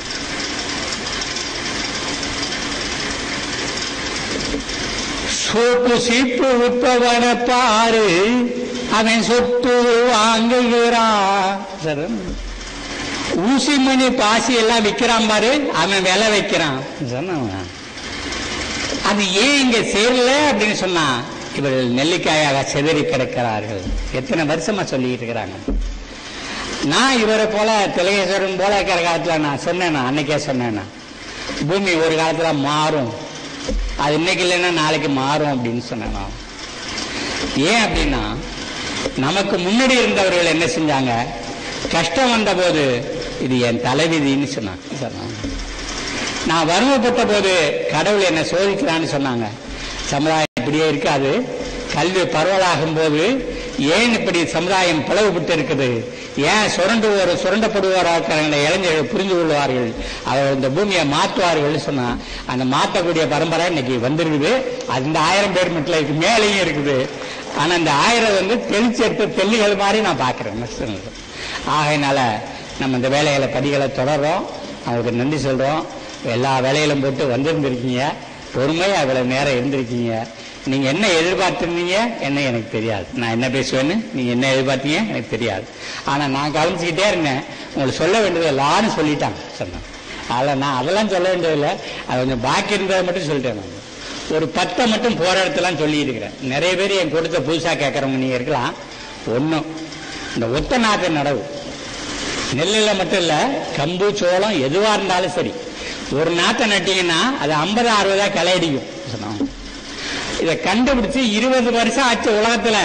சோப்பு சீப்பு விற்பவன பாரு அவன் சொத்து வாங்குகிறான் சரி. ஊசி மணி பாசி எல்லாம் விற்கிறான் பாரு அவன் விலை வைக்கிறான் சொன்னான் அது ஏன் இங்க சேரல அப்படின்னு சொன்னா இவர்கள் நெல்லிக்காயாக செதறி கிடக்கிறார்கள் எத்தனை வருஷமா சொல்லிட்டு இருக்கிறாங்க நான் இவரை போல திலகேஸ்வரன் போல இருக்கிற காலத்துல நான் சொன்னேன் நான் அன்னைக்கே சொன்னேன் நான். பூமி ஒரு காலத்துல மாறும் அது இன்னைக்கு இல்லைன்னா நாளைக்கு மாறும் அப்படின்னு சொன்னேன் நான். ஏன் அப்படின்னா நமக்கு முன்னாடி இருந்தவர்கள் என்ன செஞ்சாங்க கஷ்டம் வந்த போது இது என் தலைவிதின்னு சொன்னாங்க சொன்னாங்க நான் வறுமைப்பட்ட போது கடவுள் என்ன சோதிக்கிறான்னு சொன்னாங்க சமுதாயம் இப்படியே இருக்காது கல்வி பரவலாகும் போது ஏன் இப்படி சமுதாயம் பிளவுபட்டு இருக்குது ஏன் சுரண்டுவோர் சுரண்டப்படுவோராக இருக்கிற இளைஞர்கள் புரிந்து கொள்வார்கள் அவர் இந்த பூமியை மாற்றுவார்கள் சொன்னா அந்த மாற்றக்கூடிய பரம்பரை இன்னைக்கு வந்திருக்குது அந்த ஆயிரம் பேர் மட்டும் இருக்கு மேலேயும் இருக்குது ஆனா அந்த ஆயிரம் வந்து தெளிச்சு எடுத்த தெல்லிகள் மாதிரி நான் பார்க்கிறேன் ஆகையினால நம்ம இந்த வேலைகளை படிகளை தொடர்றோம் அவங்களுக்கு நன்றி சொல்றோம் எல்லா வேலையிலும் போட்டு வந்திருந்திருக்கீங்க பொறுமையா இவ்வளவு நேரம் இருந்திருக்கீங்க நீங்க என்ன எதிர்பார்த்திருந்தீங்க என்ன எனக்கு தெரியாது நான் என்ன பேசுவேன்னு நீங்க என்ன எதிர்பார்த்தீங்க எனக்கு தெரியாது ஆனா நான் கவனிச்சுக்கிட்டே இருந்தேன் உங்களுக்கு சொல்ல வேண்டியது எல்லாரும் சொல்லிட்டாங்க சொன்னேன் அதில் நான் அதெல்லாம் சொல்ல வேண்டியதில்லை அது கொஞ்சம் பாக்கி இருந்ததை மட்டும் சொல்லிட்டேன் நான் ஒரு பத்தை மட்டும் போற இடத்துலாம் சொல்லி இருக்கிறேன் நிறைய பேர் என் கொடுத்த புதுசா கேட்கறவங்க நீங்க இருக்கலாம் ஒன்றும் இந்த ஒத்த நாட்டு நடவு நெல்லில் மட்டும் இல்ல கம்பு சோளம் எதுவா இருந்தாலும் சரி ஒரு நாத்தை நட்டீங்கன்னா அது ஐம்பது அறுபதா களை அடிக்கும் சொன்னாங்க இதை கண்டுபிடிச்சு இருபது வருஷம் ஆச்சு உலகத்துல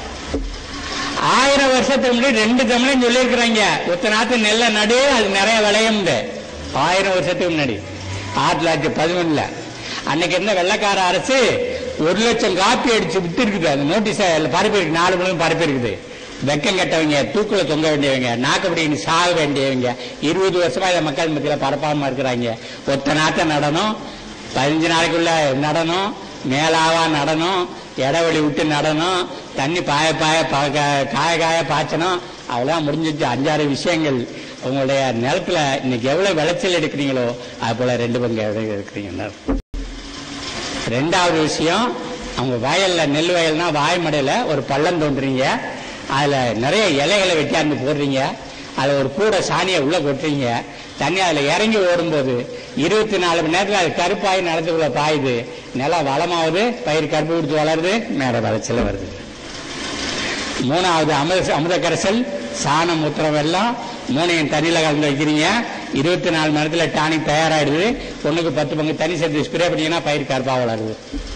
ஆயிரம் வருஷத்துக்கு முன்னாடி ரெண்டு தமிழையும் சொல்லியிருக்கிறாங்க ஒத்த நாத்து நெல்லை நடு அது நிறைய விளையும் ஆயிரம் வருஷத்துக்கு முன்னாடி ஆயிரத்தி தொள்ளாயிரத்தி பதினொன்னுல அன்னைக்கு இருந்த வெள்ளக்கார அரசு ஒரு லட்சம் காப்பி அடிச்சு விட்டு இருக்குது அந்த நோட்டீஸ் பரப்பி இருக்கு நாலு மணி பரப்பி இருக்குது வெக்கம் கட்டவங்க தூக்குல தொங்க வேண்டியவங்க நாக்குப்படி சாக வேண்டியவங்க இருபது வருஷமா இதை மக்கள் மத்தியில் பரப்பாம இருக்கிறாங்க ஒத்த நாட்டை நடனம் பதினஞ்சு நாளைக்குள்ள நடனம் மேலாவா நடனம் இடவெளி விட்டு நடனம் தண்ணி பாய பாய பா- கா- காய காய பாய்ச்சணும் அவ்வளவுதான் முடிஞ்சிச்சு அஞ்சாறு விஷயங்கள் உங்களுடைய நிலத்துல இன்னைக்கு எவ்வளவு விளைச்சல் எடுக்கிறீங்களோ அது போல ரெண்டு பங்கு எவ்வளவு எடுக்கிறீங்க ரெண்டாவது விஷயம் அவங்க வயல்ல நெல் வயல்னா வாய்மடையில ஒரு பள்ளம் தோன்றீங்க அதுல நிறைய இலைகளை வெட்டியாந்து போடுறீங்க அதுல ஒரு கூட சாணியை உள்ள கொட்டுறீங்க தண்ணி அதுல இறங்கி ஓடும்போது இருபத்தி நாலு மணி நேரத்துல அது கருப்பாய் நிலத்துக்குள்ள பாயுது நிலம் வளமாகுது பயிர் கருப்பு கொடுத்து வளருது மேல விளைச்சல வருது மூணாவது அமிர்த அமிர்த கரைசல் சாணம் மூத்திரம் வெள்ளம் மூணையும் தண்ணியில் கலந்து வைக்கிறீங்க இருபத்தி நாலு மணி நேரத்தில் டானிக் தயாராகிடுது ஒண்ணுக்கு பத்து பங்கு தண்ணி சேர்த்து ஸ்ப்ரே பண்ணீங்கன்னா பயிர் கருப்பா வளருது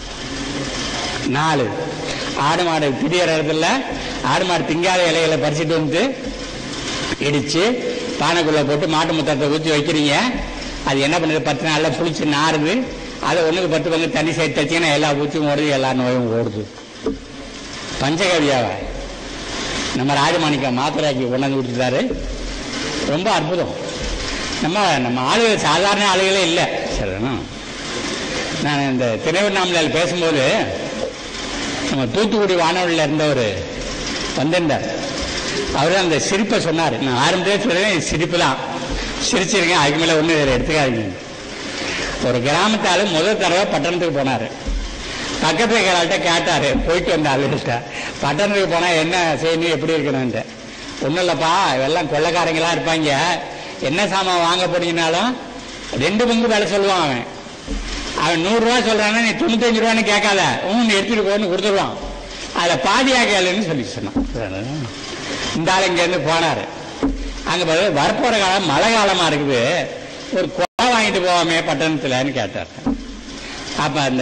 நாலு ஆடு மாடு திடீர் இடத்துல ஆடு மாடு திங்காத இலைகளை பறிச்சுட்டு வந்து இடிச்சு பானைக்குள்ள போட்டு மாட்டு முத்தத்தை ஊற்றி வைக்கிறீங்க அது என்ன பண்ணுது பத்து நாள்ல புளிச்சு நாறுது அதை ஒண்ணுக்கு பத்து பங்கு தண்ணி சேர்த்து வச்சீங்கன்னா எல்லா பூச்சியும் ஓடுது எல்லா நோயும் ஓடுது பஞ்சகவியாவை நம்ம ராஜமாணிக்க மாத்திரைக்கு கொண்டாந்து கொடுத்துட்டாரு ரொம்ப அற்புதம் நம்ம நம்ம ஆளுகள் சாதாரண ஆளுகளே இல்லை சொல்லணும் நான் இந்த திருவண்ணாமலையில் பேசும்போது நம்ம தூத்துக்குடி வானொலியில் இருந்தவர் வந்திருந்தார் அவர் அந்த சிரிப்பை சொன்னார் நான் ஆரம்பத்திலே சொல்றேன் சிரிப்பு தான் சிரிச்சிருக்கேன் அதுக்கு மேலே ஒன்றும் இதில் எடுத்துக்காதீங்க ஒரு கிராமத்தால் முதல் தடவை பட்டணத்துக்கு போனார் பக்கத்து இருக்கிறாள்கிட்ட கேட்டார் போயிட்டு வந்த ஆளுகிட்ட பட்டணத்துக்கு போனால் என்ன செய்யணும் எப்படி இருக்கணும்ட்டு ஒன்றும் இல்லைப்பா எல்லாம் கொள்ளைக்காரங்களா இருப்பாங்க என்ன சாமான் வாங்க போனீங்கனாலும் ரெண்டு பங்கு வேலை சொல்லுவான் அவன் அவன் நூறுரூவா சொல்றான்னா நீ தொண்ணூத்தஞ்சு ரூபான்னு கேட்காத உன் எடுத்துட்டு போன்னு கொடுத்துருவான் அதில் பாதியா கேளுன்னு சொல்லி சொன்னான் இந்த ஆள் இங்கேருந்து போனார் அங்கே பாரு வரப்போகிற காலம் மழை காலமாக இருக்குது ஒரு குடம் வாங்கிட்டு போவாமே பட்டணத்துலன்னு கேட்டார் அப்போ அந்த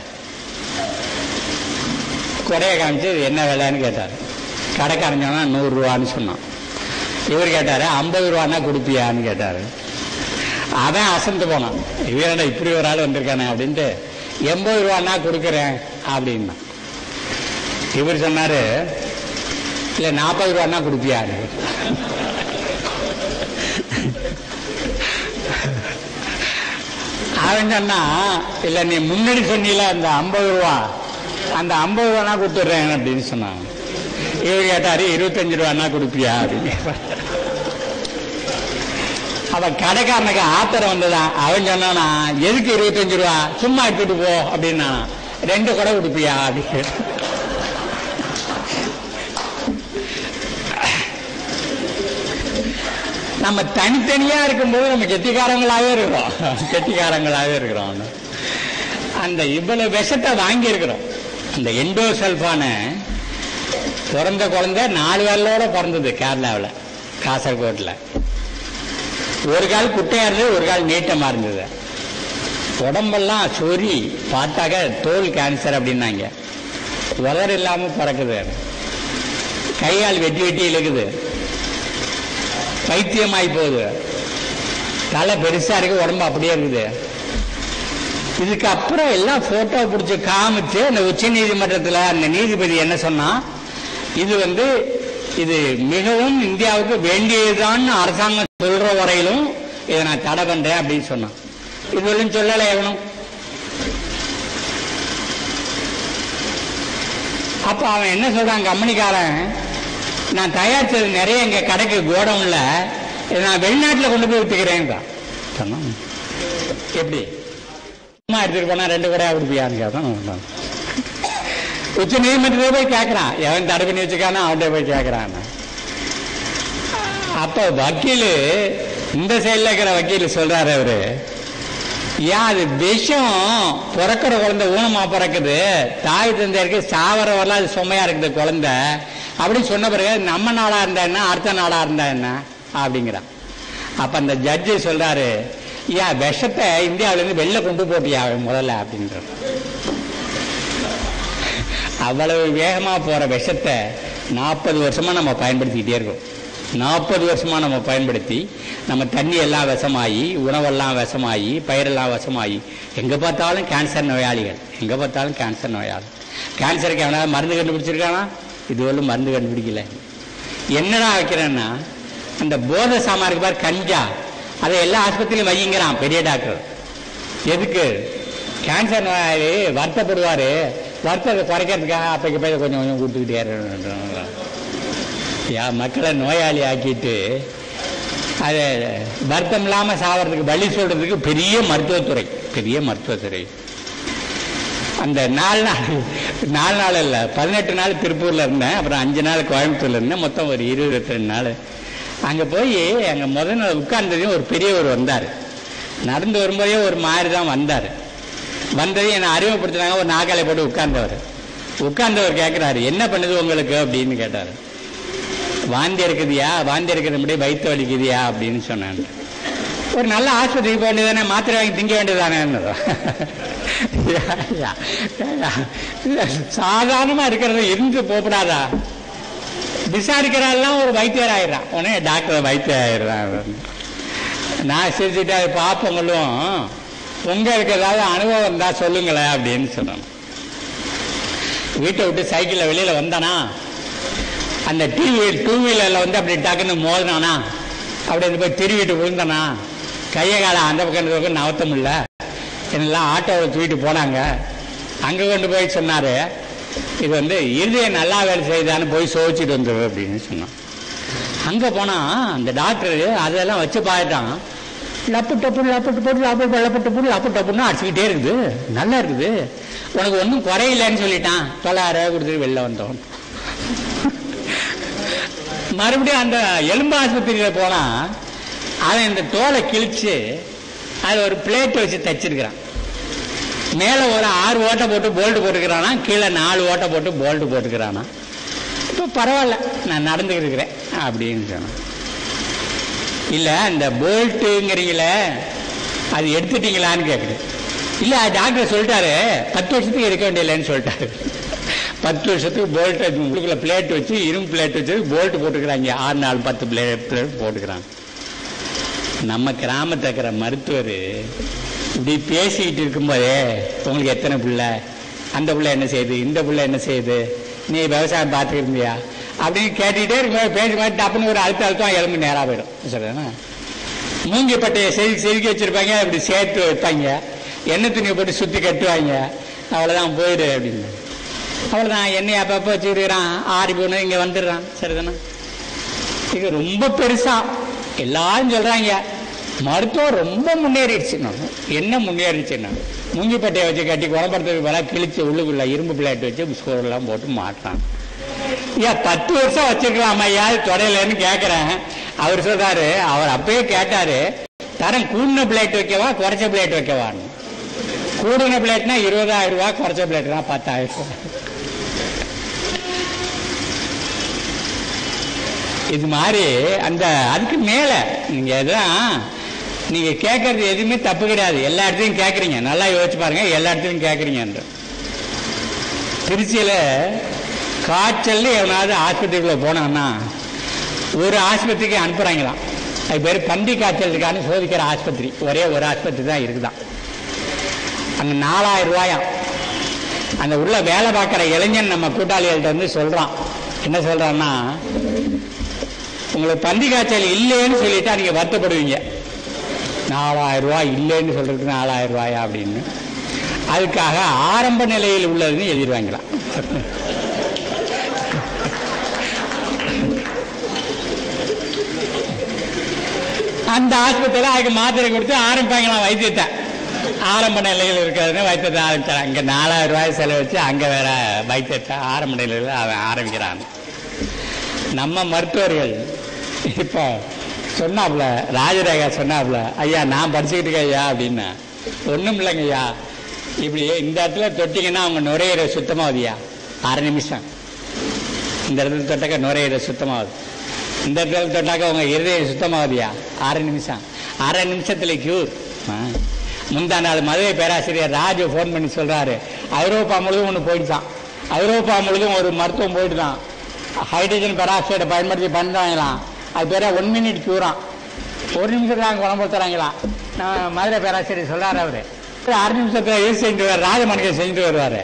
குடையை காமிச்சு இது என்ன விலைன்னு கேட்டார் கடைக்காரன் சொன்னா நூறுரூவான்னு சொன்னான் இவர் கேட்டார் ஐம்பது ரூபான்னா கொடுப்பியான்னு கேட்டார் அவன் அசந்து போனான் இவரடா இப்படி ஒரு ஆள் வந்திருக்கானே அப்படின்ட்டு எண்பது ரூபான்னா கொடுக்குறேன் அப்படின்னா இவர் சொன்னாரு இல்லை நாற்பது ரூபான்னா கொடுப்பியாரு அவன் சொன்னா இல்லை நீ முன்னாடி சொன்னீல அந்த ஐம்பது ரூபா அந்த ஐம்பது ரூபானா கொடுத்துட்றேன் அப்படின்னு சொன்னான் இவர் கேட்டாரு இருபத்தஞ்சு ரூபான்னா கொடுப்பியா அப்படின்னு அவன் கடைக்காரனுக்கு ஆத்திரம் வந்ததான் அவன் சொன்னானா எதுக்கு இருபத்தஞ்சு ரூபா சும்மா எடுத்துட்டு போ அப்படின்னா ரெண்டு கூட கொடுப்பியா அப்படின்னு நம்ம தனித்தனியா இருக்கும்போது நம்ம கெட்டிக்காரங்களாவே இருக்கிறோம் கெட்டிக்காரங்களாவே இருக்கிறோம் அந்த இவ்வளவு விஷத்தை வாங்கி இருக்கிறோம் இந்த எண்டோசல்பான பிறந்த குழந்தை நாலு வேலையோட பிறந்தது கேரளாவில் காசர்கோட்டில் ஒரு கால் குட்டையா இருந்தது ஒரு கால் நீட்டமா இருந்தது உடம்பெல்லாம் சொறி பார்த்தாக்க தோல் கேன்சர் அப்படின்னாங்க உதர் இல்லாம பிறக்குது கை கால் வெட்டி வெட்டி இழுக்குது பைத்தியமாய் போகுது தலை பெருசா இருக்கு உடம்பு அப்படியே இருக்குது இதுக்கு அப்புறம் எல்லாம் போட்டோ பிடிச்சி காமிச்சு அந்த உச்ச நீதிமன்றத்தில் அந்த நீதிபதி என்ன சொன்னா இது வந்து இது மிகவும் இந்தியாவுக்கு வேண்டியதுதான் அரசாங்கம் சொல்ற வரையிலும் இதை நான் தடை பண்றேன் அப்படின்னு சொன்னான் இதுவரையும் சொல்லலை எவனும் அப்ப அவன் என்ன சொல்றான் கம்பெனிக்காரன் நான் தயாரிச்சது நிறைய எங்க கடைக்கு கோடவுன்ல இதை நான் வெளிநாட்டுல கொண்டு போய் வித்துக்கிறேன் சொன்னான் எப்படி சும்மா எடுத்துட்டு போனா ரெண்டு கடையா கொடுப்பியான்னு கேட்டான் உச்ச நீதிமன்றத்தை போய் கேட்கறான் எவன் தடை பண்ணி வச்சுக்கானோ அவன்கிட்ட போய் கேட்கறான் அப்ப வக்கீல் இந்த சைடுல இருக்கிற வக்கீல் சொல்றாரு அவரு ஏன் அது விஷம் பிறக்கிற குழந்தை ஊனமா பிறக்குது தாய் தந்தையருக்கு சாவர வரலாம் அது சுமையா இருக்குது குழந்தை அப்படின்னு சொன்ன பிறகு நம்ம நாடா இருந்தா என்ன அடுத்த நாடா இருந்தா என்ன அப்படிங்கிறான் அப்ப அந்த ஜட்ஜி சொல்றாரு ஏன் விஷத்தை இந்தியாவில இருந்து வெளில கொண்டு போட்டியா அவன் முதல்ல அப்படின்ற அவ்வளவு வேகமா போற விஷத்தை நாற்பது வருஷமா நம்ம பயன்படுத்திக்கிட்டே இருக்கோம் நாற்பது வருஷமா நம்ம பயன்படுத்தி நம்ம தண்ணி எல்லாம் விஷமாயி உணவெல்லாம் விஷமாயி பயிரெல்லாம் விஷமாயி எங்க பார்த்தாலும் கேன்சர் நோயாளிகள் எங்க பார்த்தாலும் கேன்சர் நோயாளி கேன்சருக்கு எவனாவது மருந்து கண்டுபிடிச்சிருக்கானா இதுவரையும் மருந்து கண்டுபிடிக்கல என்னடா வைக்கிறேன்னா அந்த போதை சாமான் இருக்கு பாரு கஞ்சா அதை எல்லா ஆஸ்பத்திரியிலும் வையுங்கிறான் பெரிய டாக்டர் எதுக்கு கேன்சர் நோயாளி வருத்தப்படுவாரு வருத்தத்தை குறைக்கிறதுக்காக அப்பைக்கு போய் கொஞ்சம் கொஞ்சம் கொடுத்துக்கிட்டே இருக்கணும் யா மக்களை நோயாளி ஆக்கிட்டு அது வருத்தம் இல்லாமல் சாவறதுக்கு வழி சொல்றதுக்கு பெரிய மருத்துவத்துறை பெரிய மருத்துவத்துறை அந்த நாலு நாள் நாலு நாள் இல்லை பதினெட்டு நாள் திருப்பூரில் இருந்தேன் அப்புறம் அஞ்சு நாள் கோயம்புத்தூர்ல இருந்தேன் மொத்தம் ஒரு இருபத்தி ரெண்டு நாள் அங்கே போய் அங்கே முதல் நாள் உட்கார்ந்ததையும் ஒரு பெரியவர் வந்தார் நடந்து வரும்போதே ஒரு மாதிரி தான் வந்தார் வந்ததையும் என்னை அறிமுகப்படுத்தினாங்க ஒரு நாக்காலை போட்டு உட்கார்ந்தவர் உட்கார்ந்தவர் கேட்குறாரு என்ன பண்ணுது உங்களுக்கு அப்படின்னு கேட்டார் வாந்தி இருக்குதியா வாந்தி இருக்கிறது முடியே வயிற்று வலிக்குதியா அப்படின்னு சொன்னான் ஒரு நல்ல ஆஸ்பத்திரிக்கு போக வேண்டியதானே மாத்திரை வாங்கி திங்க வேண்டியதானே சாதாரணமா இருக்கிறது இருந்து போகப்படாதா விசாரிக்கிறாள்லாம் ஒரு வைத்தியர் ஆயிடுறான் உடனே டாக்டர் வைத்தியர் ஆயிடுறான் நான் சிரிச்சுட்டு அது பார்ப்பவங்களும் உங்களுக்கு ஏதாவது அனுபவம் இருந்தா சொல்லுங்களேன் அப்படின்னு சொல்லணும் வீட்டை விட்டு சைக்கிளில் வெளியில வந்தானா அந்த டிவி டூ வீலர்ல வந்து அப்படி டக்குன்னு மோதினானா அப்படி அந்த போய் திருவிட்டு விழுந்தானா கையை காலை அந்த பக்கம் இந்த பக்கம் நவத்தம் இல்ல என்னெல்லாம் ஆட்டோவில் தூக்கிட்டு போனாங்க அங்கே கொண்டு போய் சொன்னார் இது வந்து இருதயம் நல்லா வேலை செய்தான்னு போய் சோதிச்சுட்டு வந்துரு அப்படின்னு சொன்னான் அங்கே போனால் அந்த டாக்டர் அதெல்லாம் வச்சு பார்த்துட்டான் லப்பு டப்பு லப்பு டப்பு லப்பு லப்பு டப்பு லப்பு டப்புன்னு அடிச்சுக்கிட்டே இருக்குது நல்லா இருக்குது உனக்கு ஒன்றும் குறையில்லைன்னு சொல்லிட்டான் தொள்ளாயிரம் ரூபாய் கொடுத்துட்டு வெளில வந்தோம் மறுபடியும் அந்த எலும்பு ஆஸ்பத்திரியில் போனால் அவன் இந்த தோலை கிழிச்சு அது ஒரு பிளேட் வச்சு தச்சிருக்கிறான் மேலே ஒரு ஆறு ஓட்டை போட்டு போல்ட்டு போட்டுக்கிறானா கீழே நாலு ஓட்டை போட்டு போல்ட்டு போட்டுக்கிறானா இப்போ பரவாயில்ல நான் நடந்துக்கிட்டு இருக்கிறேன் அப்படின்னு சொன்னான் இல்லை இந்த போல்ட்டுங்கிறீங்களே அது எடுத்துட்டீங்களான்னு கேட்குறேன் இல்லை டாக்டர் சொல்லிட்டாரு பத்து வருஷத்துக்கு எடுக்க வேண்டியதில்லைன்னு சொல்லிட்டாரு பத்து வருஷத்துக்கு போல்ட் உள்ளுக்குள்ள பிளேட் வச்சு இரும்பு பிளேட் வச்சு போல்ட் போட்டுக்கிறாங்க ஆறு நாலு பத்து பிளேட் பிளேட் போட்டுக்கிறாங்க நம்ம கிராமத்தில் இருக்கிற மருத்துவர் இப்படி பேசிக்கிட்டு இருக்கும்போதே உங்களுக்கு எத்தனை பிள்ளை அந்த பிள்ளை என்ன செய்யுது இந்த பிள்ளை என்ன செய்யுது நீ விவசாயம் பார்த்துருந்தியா அப்படின்னு கேட்டுக்கிட்டே இருக்கும்போது பேசி மாதிரி டப்புன்னு ஒரு அழுத்த அழுத்தம் எலும்பு நேராக போயிடும் சரிதானே மூங்கி பட்டையை செதுக்கி செதுக்கி வச்சிருப்பாங்க அப்படி சேர்த்து வைப்பாங்க எண்ணெய் துணியை போட்டு சுற்றி கட்டுவாங்க அவ்வளோதான் போயிடு அப்படின்னு அவ்வளோதான் எண்ணெய் அப்பப்போ வச்சுருக்கிறான் ஆறி போகணும் இங்கே வந்துடுறான் சரிதானே இது ரொம்ப பெருசா எல்லாரும் சொல்றாங்க மருத்துவம் ரொம்ப முன்னேறிடுச்சுன்னு என்ன முன்னேறிடுச்சுன்னா மூங்கிப்பட்டையை வச்சு கட்டி குணப்படுத்துறதுக்கு பதிலாக கிழிச்சு உள்ளுக்குள்ள இரும்பு பிளேட் வச்சு ஸ்கோர்லாம் போட்டு மாட்டான் ஏன் பத்து வருஷம் வச்சிருக்கலாம் ஐயா தொடையிலன்னு கேட்குறேன் அவர் சொல்றாரு அவர் அப்பயே கேட்டாரு தரம் கூடின பிளேட் வைக்கவா குறைச்ச பிளேட் வைக்கவான்னு கூடின பிளேட்னா இருபதாயிரம் ரூபாய் குறைச்ச பிளேட்னா பத்தாயிரம் ரூபாய் இது மாதிரி அந்த அதுக்கு மேல நீங்க எல்லாம் நீங்க கேட்கறது எதுவுமே தப்பு கிடையாது எல்லா இடத்துலையும் கேட்குறீங்க நல்லா யோசிச்சு பாருங்க எல்லா இடத்துலையும் கேட்குறீங்க திருச்சியில காய்ச்சல் எவனாவது ஆஸ்பத்திரிக்குள்ள போனான்னா ஒரு ஆஸ்பத்திரிக்கு அனுப்புறாங்களாம் அது பேர் பன்றி காய்ச்சல் இருக்கான்னு சோதிக்கிற ஆஸ்பத்திரி ஒரே ஒரு ஆஸ்பத்திரி தான் இருக்குதான் அங்க நாலாயிரம் ரூபாயாம் அந்த உள்ள வேலை பார்க்குற இளைஞன் நம்ம கூட்டாளிகள்ட்ட வந்து சொல்றான் என்ன சொல்றான்னா உங்களுக்கு பன்றி காய்ச்சல் இல்லைன்னு சொல்லிட்டா நீங்க வருத்தப்படுவீங்க நாலாயிரம் ரூபாய் இல்லைன்னு சொல்றதுக்கு நாலாயிரம் ரூபாயா அப்படின்னு அதுக்காக ஆரம்ப நிலையில் உள்ளதுன்னு எழுதிடுவாங்களாம் அந்த ஆஸ்பத்திரியில் அதுக்கு மாத்திரை கொடுத்து ஆரம்பிப்பாங்களாம் வைத்தியத்தை ஆரம்ப நிலையில் இருக்கிறதுன்னு வைத்தியத்தை ஆரம்பிச்சார் அங்கே நாலாயிரம் ரூபாய் செலவழிச்சு அங்கே வேற வைத்தியத்தை ஆரம்ப நிலையில் அவன் ஆரம்பிக்கிறான் நம்ம மருத்துவர்கள் இப்போ சொன்னாப்புல ராஜரேகா சொன்னாப்புல ஐயா நான் படிச்சுக்கிட்டு இருக்கேன் ஐயா அப்படின்னா ஒன்றும் இல்லைங்க ஐயா இப்படி இந்த இடத்துல தொட்டிங்கன்னா அவங்க நுரையீரல் சுத்தமாகுதியா அரை நிமிஷம் இந்த இடத்துல தொட்டாக்க நுரையீரல் சுத்தமாகுது இந்த இடத்துல தொட்டாக்க உங்க இருதயம் சுத்தமாகுதியா அரை நிமிஷம் அரை நிமிஷத்துல கியூர் முந்தா நாள் மதுரை பேராசிரியர் ராஜு ஃபோன் பண்ணி சொல்றாரு ஐரோப்பா முழுதும் ஒன்று போயிடுச்சான் ஐரோப்பா முழுதும் ஒரு மருத்துவம் போயிட்டு தான் ஹைட்ரஜன் பெராக்சைடை பயன்படுத்தி பண்ணுறாங்களாம் அது பேர ஒன் மினிட் கியூரான் ஒரு நிமிஷத்துல அவங்க குணப்படுத்துறாங்களாம் நான் மதுரை பேராசிரியர் சொல்றாரு அவரு அரை நிமிஷத்துல இது செஞ்சுட்டு வருவார் ராஜமணிக்கை செஞ்சுட்டு வருவாரு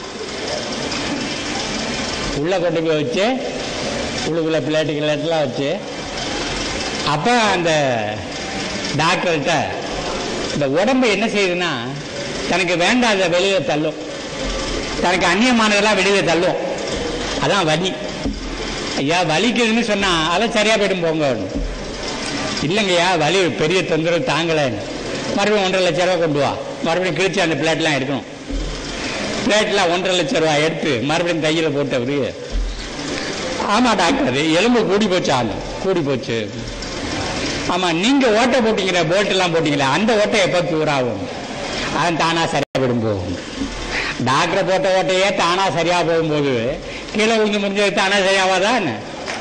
உள்ள கொண்டு போய் வச்சு உள்ளுக்குள்ள பிளேட்டுகள் எல்லாம் வச்சு அப்போ அந்த டாக்டர்கிட்ட இந்த உடம்பு என்ன செய்யுதுன்னா தனக்கு வேண்டாத வெளியில தள்ளும் தனக்கு அந்நியமானதெல்லாம் வெளியில தள்ளும் அதான் வலி ஐயா வலிக்குதுன்னு சொன்னா அதெல்லாம் சரியா போயிடும் போங்க இல்லைங்கய்யா வலி பெரிய தொந்தரவு தாங்கலைன்னு மறுபடியும் ஒன்றரை லட்ச ரூபா கொண்டு வா மறுபடியும் கிழிச்சு அந்த பிளேட்லாம் எடுக்கணும் பிளேட்லாம் ஒன்றரை லட்ச ரூபா எடுத்து மறுபடியும் கையில் போட்டு அவரு ஆமா டாக்டர் எலும்பு கூடி போச்சு ஆளு கூடி போச்சு ஆமா நீங்க ஓட்டை போட்டீங்களே போல்ட் எல்லாம் போட்டீங்களே அந்த ஓட்டை எப்போ கியூர் ஆகும் அது தானா சரியா விடும் போகும் டாக்டர் போட்ட ஓட்டையே தானா சரியா போகும்போது கீழே விழுந்து முடிஞ்சது தானா சரியாவாதா என்ன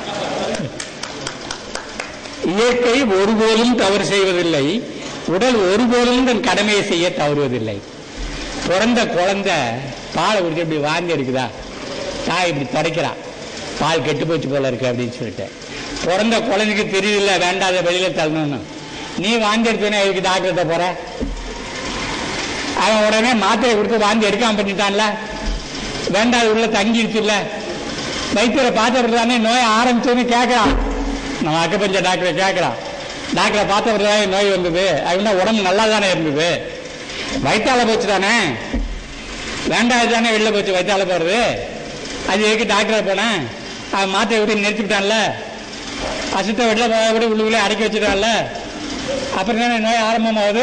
இயற்கை ஒருபோதும் தவறு செய்வதில்லை உடல் ஒருபோதும் தன் கடமையை செய்ய தவறுவதில்லை பிறந்த குழந்தை பாலை குடிச்சு இப்படி வாந்தி எடுக்குதா தாய் இப்படி துடைக்கிறா பால் கெட்டு போச்சு போல இருக்கு அப்படின்னு சொல்லிட்டு பிறந்த குழந்தைக்கு தெரியல வேண்டாத வெளியில தள்ளணும்னு நீ வாந்தி எடுத்தோன்னா எதுக்கு டாக்டர்கிட்ட போற அவன் உடனே மாத்திரை கொடுத்து வாந்தி எடுக்காம பண்ணிட்டான்ல வேண்டாத உள்ள தங்கிடுச்சுல்ல வைத்தியரை பார்த்தவர் தானே நோய் ஆரம்பிச்சோன்னு கேட்கறான் நம்ம அக்கப்பஞ்ச டாக்டரை கேட்கறான் டாக்டரை பார்த்தவர் தானே நோய் வந்தது அப்படின்னா உடம்பு நல்லா தானே இருந்தது வயிற்றால போச்சு தானே வேண்டாம் தானே வெளில போச்சு வயிற்றால போறது அது எதுக்கு டாக்டர் போனேன் அவன் மாத்திரை விட்டு நிறுத்திவிட்டான்ல அசுத்த வெளில போக விட உள்ளுக்குள்ளே அடக்கி வச்சுட்டான்ல அப்புறம் தானே நோய் ஆரம்பமாகுது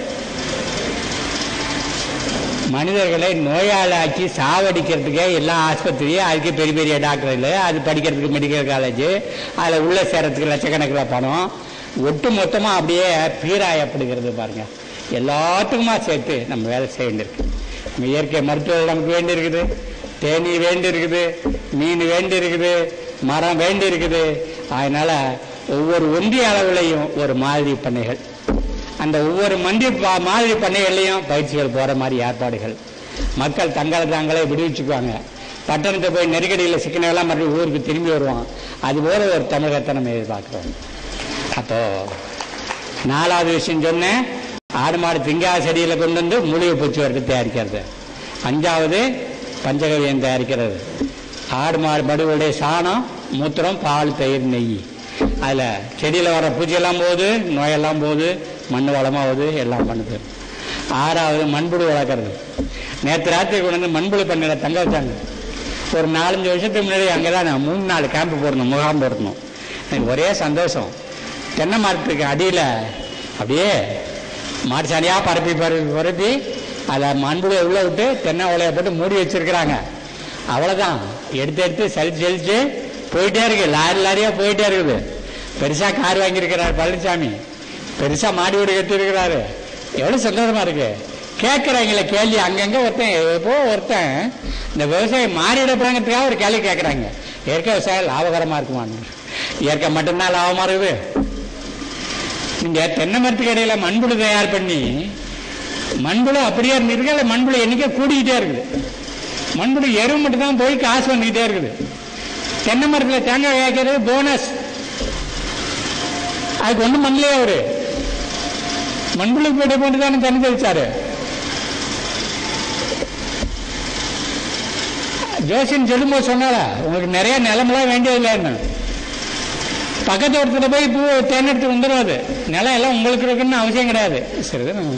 மனிதர்களை நோயாளாக்கி சாவடிக்கிறதுக்கே எல்லா ஆஸ்பத்திரியும் அதுக்கு பெரிய பெரிய டாக்டர் இல்லை அது படிக்கிறதுக்கு மெடிக்கல் காலேஜ் அதில் உள்ள சேரத்துக்கு லட்சக்கணக்கில் பணம் ஒட்டு மொத்தமாக அப்படியே பீராயப்படுகிறது பாருங்க எல்லாத்துக்குமா சேர்த்து நம்ம வேலை செய்ய வேண்டியிருக்கு நம்ம இயற்கை மருத்துவம் நமக்கு வேண்டி இருக்குது தேனி வேண்டி இருக்குது மீன் வேண்டி இருக்குது மரம் வேண்டி இருக்குது அதனால ஒவ்வொரு ஒன்றிய அளவுலையும் ஒரு மாதிரி பண்ணைகள் அந்த ஒவ்வொரு மண்டி பா- மாதிரி பண்ணைகள்லையும் பயிற்சிகள் போற மாதிரி ஏற்பாடுகள் மக்கள் தங்களை தாங்களே விடுவிச்சுக்குவாங்க பட்டணத்தை போய் நெருக்கடியில் சிக்கனெல்லாம் மறுபடியும் ஊருக்கு திரும்பி வருவான் அதுபோல ஒரு தமிழகத்தை நம்ம எதிர்பார்க்கிறோம் அப்போ நாலாவது விஷயம் சொன்னேன் ஆடு மாடு திங்காத செடியில கொண்டு வந்து மூலிகை பூச்சி வரைக்கு தயாரிக்கிறது அஞ்சாவது பஞ்சகவியம் தயாரிக்கிறது ஆடு மாடு மடுவுடைய சாணம் மூத்திரம் பால் தயிர் நெய் அதில் செடியில் வர பூச்சியெல்லாம் போகுது நோயெல்லாம் போகுது மண் வளமாகுது எல்லாம் பண்ணுது ஆறாவது மண்புழு வளர்க்குறது நேற்று ராத்திரி கொண்டு வந்து மண்புழு பண்ணையில் தங்க வச்சாங்க ஒரு நாலஞ்சு வருஷத்துக்கு முன்னாடி அங்கே தான் நான் மூணு நாலு கேம்ப் போடணும் முகாம் போடணும் எனக்கு ஒரே சந்தோஷம் தென்னை மரத்துக்கு அடியில் அப்படியே மாட்டு சாணியாக பரப்பி பரப்பி பரப்பி அதில் மண்புழு உள்ள விட்டு தென்னை ஓலையை போட்டு மூடி வச்சிருக்கிறாங்க அவ்வளோதான் எடுத்து எடுத்து சலிச்சு சலிச்சு போயிட்டே இருக்கு லாரி லாரியா போயிட்டே இருக்குது பெருசா கார் வாங்கியிருக்கிறார் பழனிசாமி பெருசா மாடி வீடு கட்டியிருக்கிறாரு எவ்வளவு சந்தோஷமா இருக்கு கேட்கறாங்களே கேள்வி அங்கங்க ஒருத்தன் எப்போ ஒருத்தன் இந்த விவசாயம் மாறிட போறதுக்காக ஒரு கேள்வி கேட்கறாங்க இயற்கை விவசாயம் லாபகரமா இருக்குமான்னு இயற்கை மட்டும்தான் லாபமா இருக்குது நீங்க தென்னை மரத்துக்கு இடையில மண்புழு தயார் பண்ணி மண்புழு அப்படியே இருந்திருக்கு மண்புழு எண்ணிக்கை கூடிக்கிட்டே இருக்குது மண்புழு எருவு மட்டும் தான் போய் காசு வந்துக்கிட்டே இருக்குது தென்னை மரத்துல தேங்காய் காய்க்கிறது போனஸ் அதுக்கு ஒண்ணும் பண்ணலையே அவரு மண்புழு போட்டு போட்டு தானே தண்ணி தெளிச்சாரு ஜோசியன் சொல்லும்போது சொன்னாரா உங்களுக்கு நிறைய நிலமெல்லாம் வேண்டியதில்லைன்னு பக்கத்து ஒருத்தர் போய் பூ தேன் எடுத்து வந்துடாது நிலம் எல்லாம் உங்களுக்கு இருக்குன்னு அவசியம் கிடையாது சரிதான்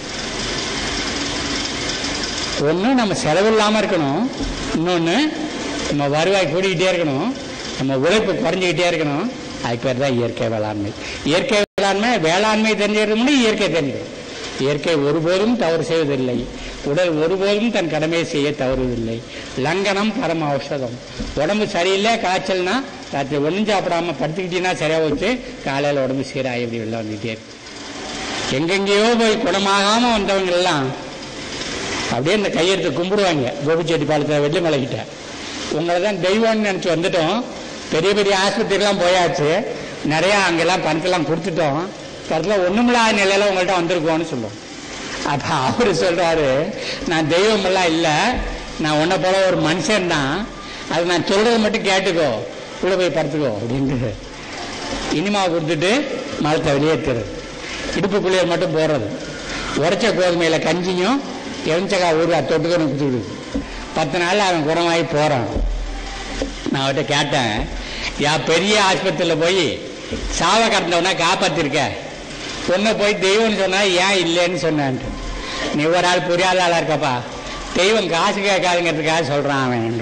ஒன்று நம்ம செலவு இல்லாமல் இருக்கணும் இன்னொன்று நம்ம வருவாய் கூடிக்கிட்டே இருக்கணும் நம்ம உழைப்பு குறைஞ்சிக்கிட்டே இருக்கணும் அதுக்கு பேர் தான் இயற்கை வேளாண்மை இயற்கை வேளாண்மை வேளாண்மை தெரிஞ்சுக்கணும் இயற்கை தெரிஞ்சுக்கணும் இயற்கை ஒருபோதும் தவறு செய்வதில்லை உடல் ஒருபோதும் தன் கடமையை செய்ய தவறுவதில்லை லங்கனம் பரம ஔஷதம் உடம்பு சரியில்லை காய்ச்சல்னா ராத்திரி ஒன்றும் சாப்பிடாம படுத்துக்கிட்டீங்கன்னா சரியா போச்சு காலையில் உடம்பு சீராக இப்படி வெளில வந்துகிட்டே இருக்கு எங்கெங்கேயோ போய் குணமாகாம வந்தவங்க எல்லாம் அப்படியே இந்த கையெடுத்து கும்பிடுவாங்க கோபிச்செட்டிப்பாளையத்தில் வெள்ளிமலைக்கிட்ட உங்களை தான் தெய்வம்னு நினச்சி வந்துட்டோம் பெரிய பெரிய ஆஸ்பத்திரிலாம் போயாச்சு நிறையா அங்கெல்லாம் பணத்தெல்லாம் கொடுத்துட்டோம் கருத்தில் ஒன்றுமில்லாத நிலையில உங்கள்கிட்ட வந்திருக்கோம்னு சொல்லுவோம் அப்போ அவர் சொல்றாரு நான் தெய்வமெல்லாம் இல்லை நான் உன்னை போல ஒரு மனுஷன் தான் அது நான் சொல்றது மட்டும் கேட்டுக்கோ உள்ள போய் படுத்துக்கோ அப்படின்ட்டு இனிமா கொடுத்துட்டு மரத்தை வெளியேற்றுறது இடுப்பு குளியல் மட்டும் போடுறது உரைச்ச கோதுமையில கஞ்சியும் எரிஞ்சக்கா ஊறுகா தொட்டுக்கணும் கொடுத்துடுது பத்து நாள் அவன் குணமாகி போறான் நான் அவர்கிட்ட கேட்டேன் யா பெரிய ஆஸ்பத்திரியில் போய் சாவ கடந்தவனா காப்பாத்திருக்க பொண்ணை போய் தெய்வம்னு சொன்னா ஏன் இல்லைன்னு சொன்னான்ட்டு நீ ஒரு ஆள் புரியாத ஆளா இருக்கப்பா தெய்வம் காசு கேட்காதுங்கிறதுக்காக சொல்றான் அவன்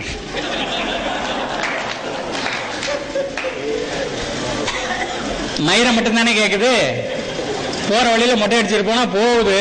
மயிரை மட்டும்தானே கேட்குது போற வழியில மொட்டை அடிச்சிட்டு போனா போகுது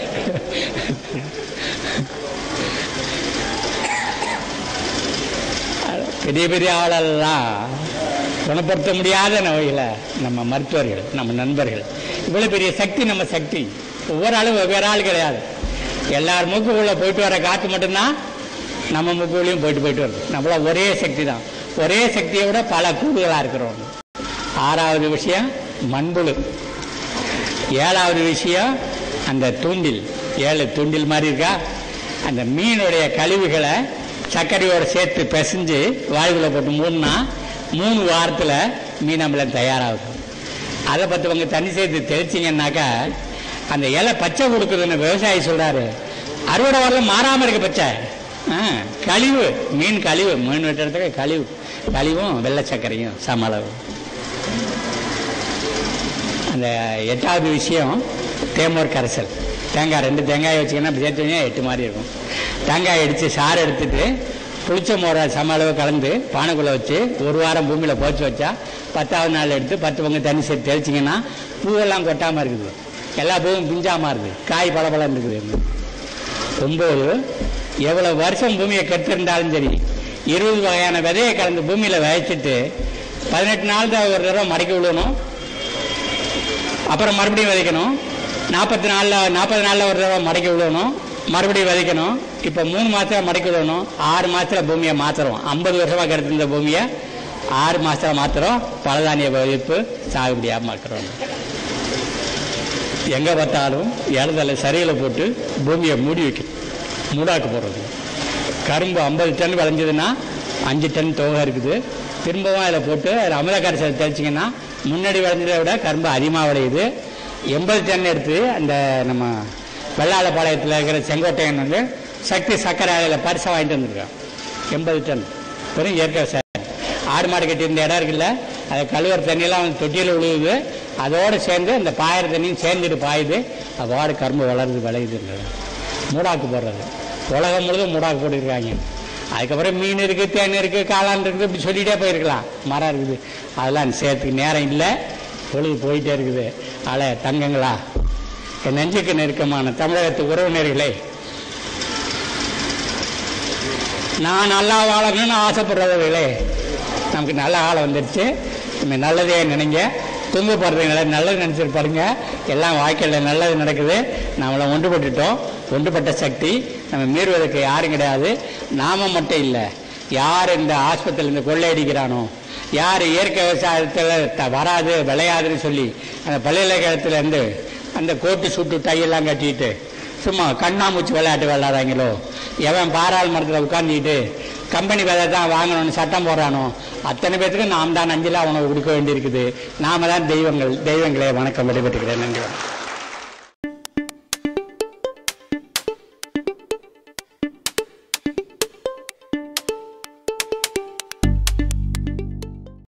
பெரிய பெரிய ஆளெல்லாம் குணப்படுத்த முடியாத நோயில நம்ம மருத்துவர்கள் நம்ம நண்பர்கள் இவ்வளவு பெரிய சக்தி நம்ம சக்தி ஒவ்வொரு ஆளும் வெவ்வேறு ஆள் கிடையாது எல்லார் மூக்குக்குள்ள போயிட்டு வர காற்று மட்டும்தான் நம்ம மூக்குக்குள்ளேயும் போயிட்டு போயிட்டு வருது நம்மள ஒரே சக்தி தான் ஒரே சக்தியை விட பல கூடுதலா இருக்கிறோம் ஆறாவது விஷயம் மண்புழு ஏழாவது விஷயம் அந்த தூண்டில் ஏழு தூண்டில் மாதிரி இருக்கா அந்த மீனுடைய கழிவுகளை சர்க்கரையோட சேர்த்து பிசைஞ்சு வாயுக்குள்ள போட்டு மூணுனா மூணு வாரத்தில் மீன் அம்பலம் தயாராகுது அதை பற்றவங்க தண்ணி சேர்த்து தெளிச்சிங்கன்னாக்கா அந்த இலை பச்சை கொடுக்குதுன்னு விவசாயி சொல்றாரு அறுவடை வரல மாறாம இருக்கு பச்சை ஆ, கழிவு மீன் கழிவு மீன் வெட்டுறதுக்கு கழிவு கழிவும் வெள்ளை சர்க்கரையும் சம அளவு அந்த எட்டாவது விஷயம் தேமோர் கரைசல் தேங்காய் ரெண்டு தேங்காய் வச்சிங்கன்னா அப்படி சேர்த்து வச்சா எட்டு மாதிரி இருக்கும் தேங்காய் அடித்து சாறு எடுத்துட்டு புளிச்ச மோரை சம அளவு கலந்து பானைக்குள்ளே வச்சு ஒரு வாரம் பூமியில் போச்சு வச்சா பத்தாவது நாள் எடுத்து பத்து பங்கு தண்ணி சேர்த்து தெளிச்சிங்கன்னா பூவெல்லாம் கொட்டாமல் இருக்குது எல்லா பூவும் பிஞ்சாமல் இருக்குது காய் பளபளன்னு இருக்குது ஒம்பது எவ்வளோ வருஷம் பூமியை கெடுத்திருந்தாலும் சரி இருபது வகையான விதையை கலந்து பூமியில் விதைச்சிட்டு பதினெட்டு நாள் தான் ஒரு தடவை மடக்கி விடணும் அப்புறம் மறுபடியும் விதைக்கணும் நாற்பத்தி நாலில் நாற்பது நாளில் ஒரு தடவை மடக்கி விடணும் மறுபடியும் விதைக்கணும் இப்போ மூணு மாதத்தில் மடக்கி விடணும் ஆறு மாதத்தில் பூமியை மாற்றுறோம் ஐம்பது வருஷமாக கிடத்திருந்த பூமியை ஆறு மாதத்தில் மாற்றுறோம் பலதானிய விதைப்பு சாகுபடியாக மாற்றுறோம் எங்கே பார்த்தாலும் இடத்துல சரியில் போட்டு பூமியை மூடி வைக்கணும் மூடாக்கு போடுறது கரும்பு ஐம்பது டன் விளைஞ்சதுன்னா அஞ்சு டன் தொகை இருக்குது திரும்பவும் அதில் போட்டு அதில் அமில கரைசல் தெளிச்சிங்கன்னா முன்னாடி விளைஞ்சதை விட கரும்பு அதிகமாக விளையுது எண்பது டன் எடுத்து அந்த நம்ம வெள்ளாளப்பாளையத்தில் இருக்கிற செங்கோட்டையன் வந்து சக்தி சக்கரை ஆலையில் பரிசை வாங்கிட்டு வந்திருக்கான் எண்பது டன் வெறும் இயற்கை விவசாயம் ஆடு மாடு கட்டியிருந்த இடம் இருக்குல்ல அதை கழுவுற தண்ணியெல்லாம் வந்து தொட்டியில் விழுகுது அதோடு சேர்ந்து இந்த பாயிற தண்ணியும் சேர்ந்துட்டு பாயுது அதோட கரும்பு வளருது விளையுதுன்றது மூடாக்கு போடுறது உலகம் முழுதும் மூடாக்கு போட்டுருக்காங்க அதுக்கப்புறம் மீன் இருக்குது தேன் இருக்குது காளான் இருக்குது இப்படி சொல்லிகிட்டே போயிருக்கலாம் மரம் இருக்குது அதெல்லாம் சேர்த்துக்கு நேரம் இல்லை பொழுது போயிட்டே இருக்குது அல தங்கங்களா என் நெஞ்சுக்கு நெருக்கமான தமிழகத்து உறவினர்களே நான் நல்லா வாழணும்னு ஆசைப்படுறவர்களே நமக்கு நல்ல காலம் வந்துடுச்சு நம்ம நல்லதே நினைங்க துன்ப போகிறதுங்கள நல்லது நினச்சிட்டு பாருங்க எல்லாம் வாழ்க்கையில் நல்லது நடக்குது நம்மளை ஒன்றுபட்டுட்டோம் ஒன்றுபட்ட சக்தி நம்ம மீறுவதற்கு யாரும் கிடையாது நாம மட்டும் இல்லை யார் இந்த ஆஸ்பத்திரியில் இந்த கொள்ளையடிக்கிறானோ யார் இயற்கை விவசாயத்தில் த- வராது விளையாதுன்னு சொல்லி அந்த பல்கலைக்கழகத்துல இருந்து அந்த கோட்டு சுட்டு டையெல்லாம் கட்டிட்டு சும்மா கண்ணாமூச்சி விளையாட்டு விளையாடுறாங்களோ எவன் பாராளுமன்றத்தில் உட்காந்துக்கிட்டு கம்பெனி வேலை தான் வாங்கணும்னு சட்டம் போடுறானோ அத்தனை பேத்துக்கும் நாம் தான் அஞ்சலா உணவு கொடுக்க வேண்டியிருக்குது நாம தான் தெய்வங்கள் தெய்வங்களே வணக்கம் விடைபெற்றுக்கிறேன் நன்றி வணக்கம்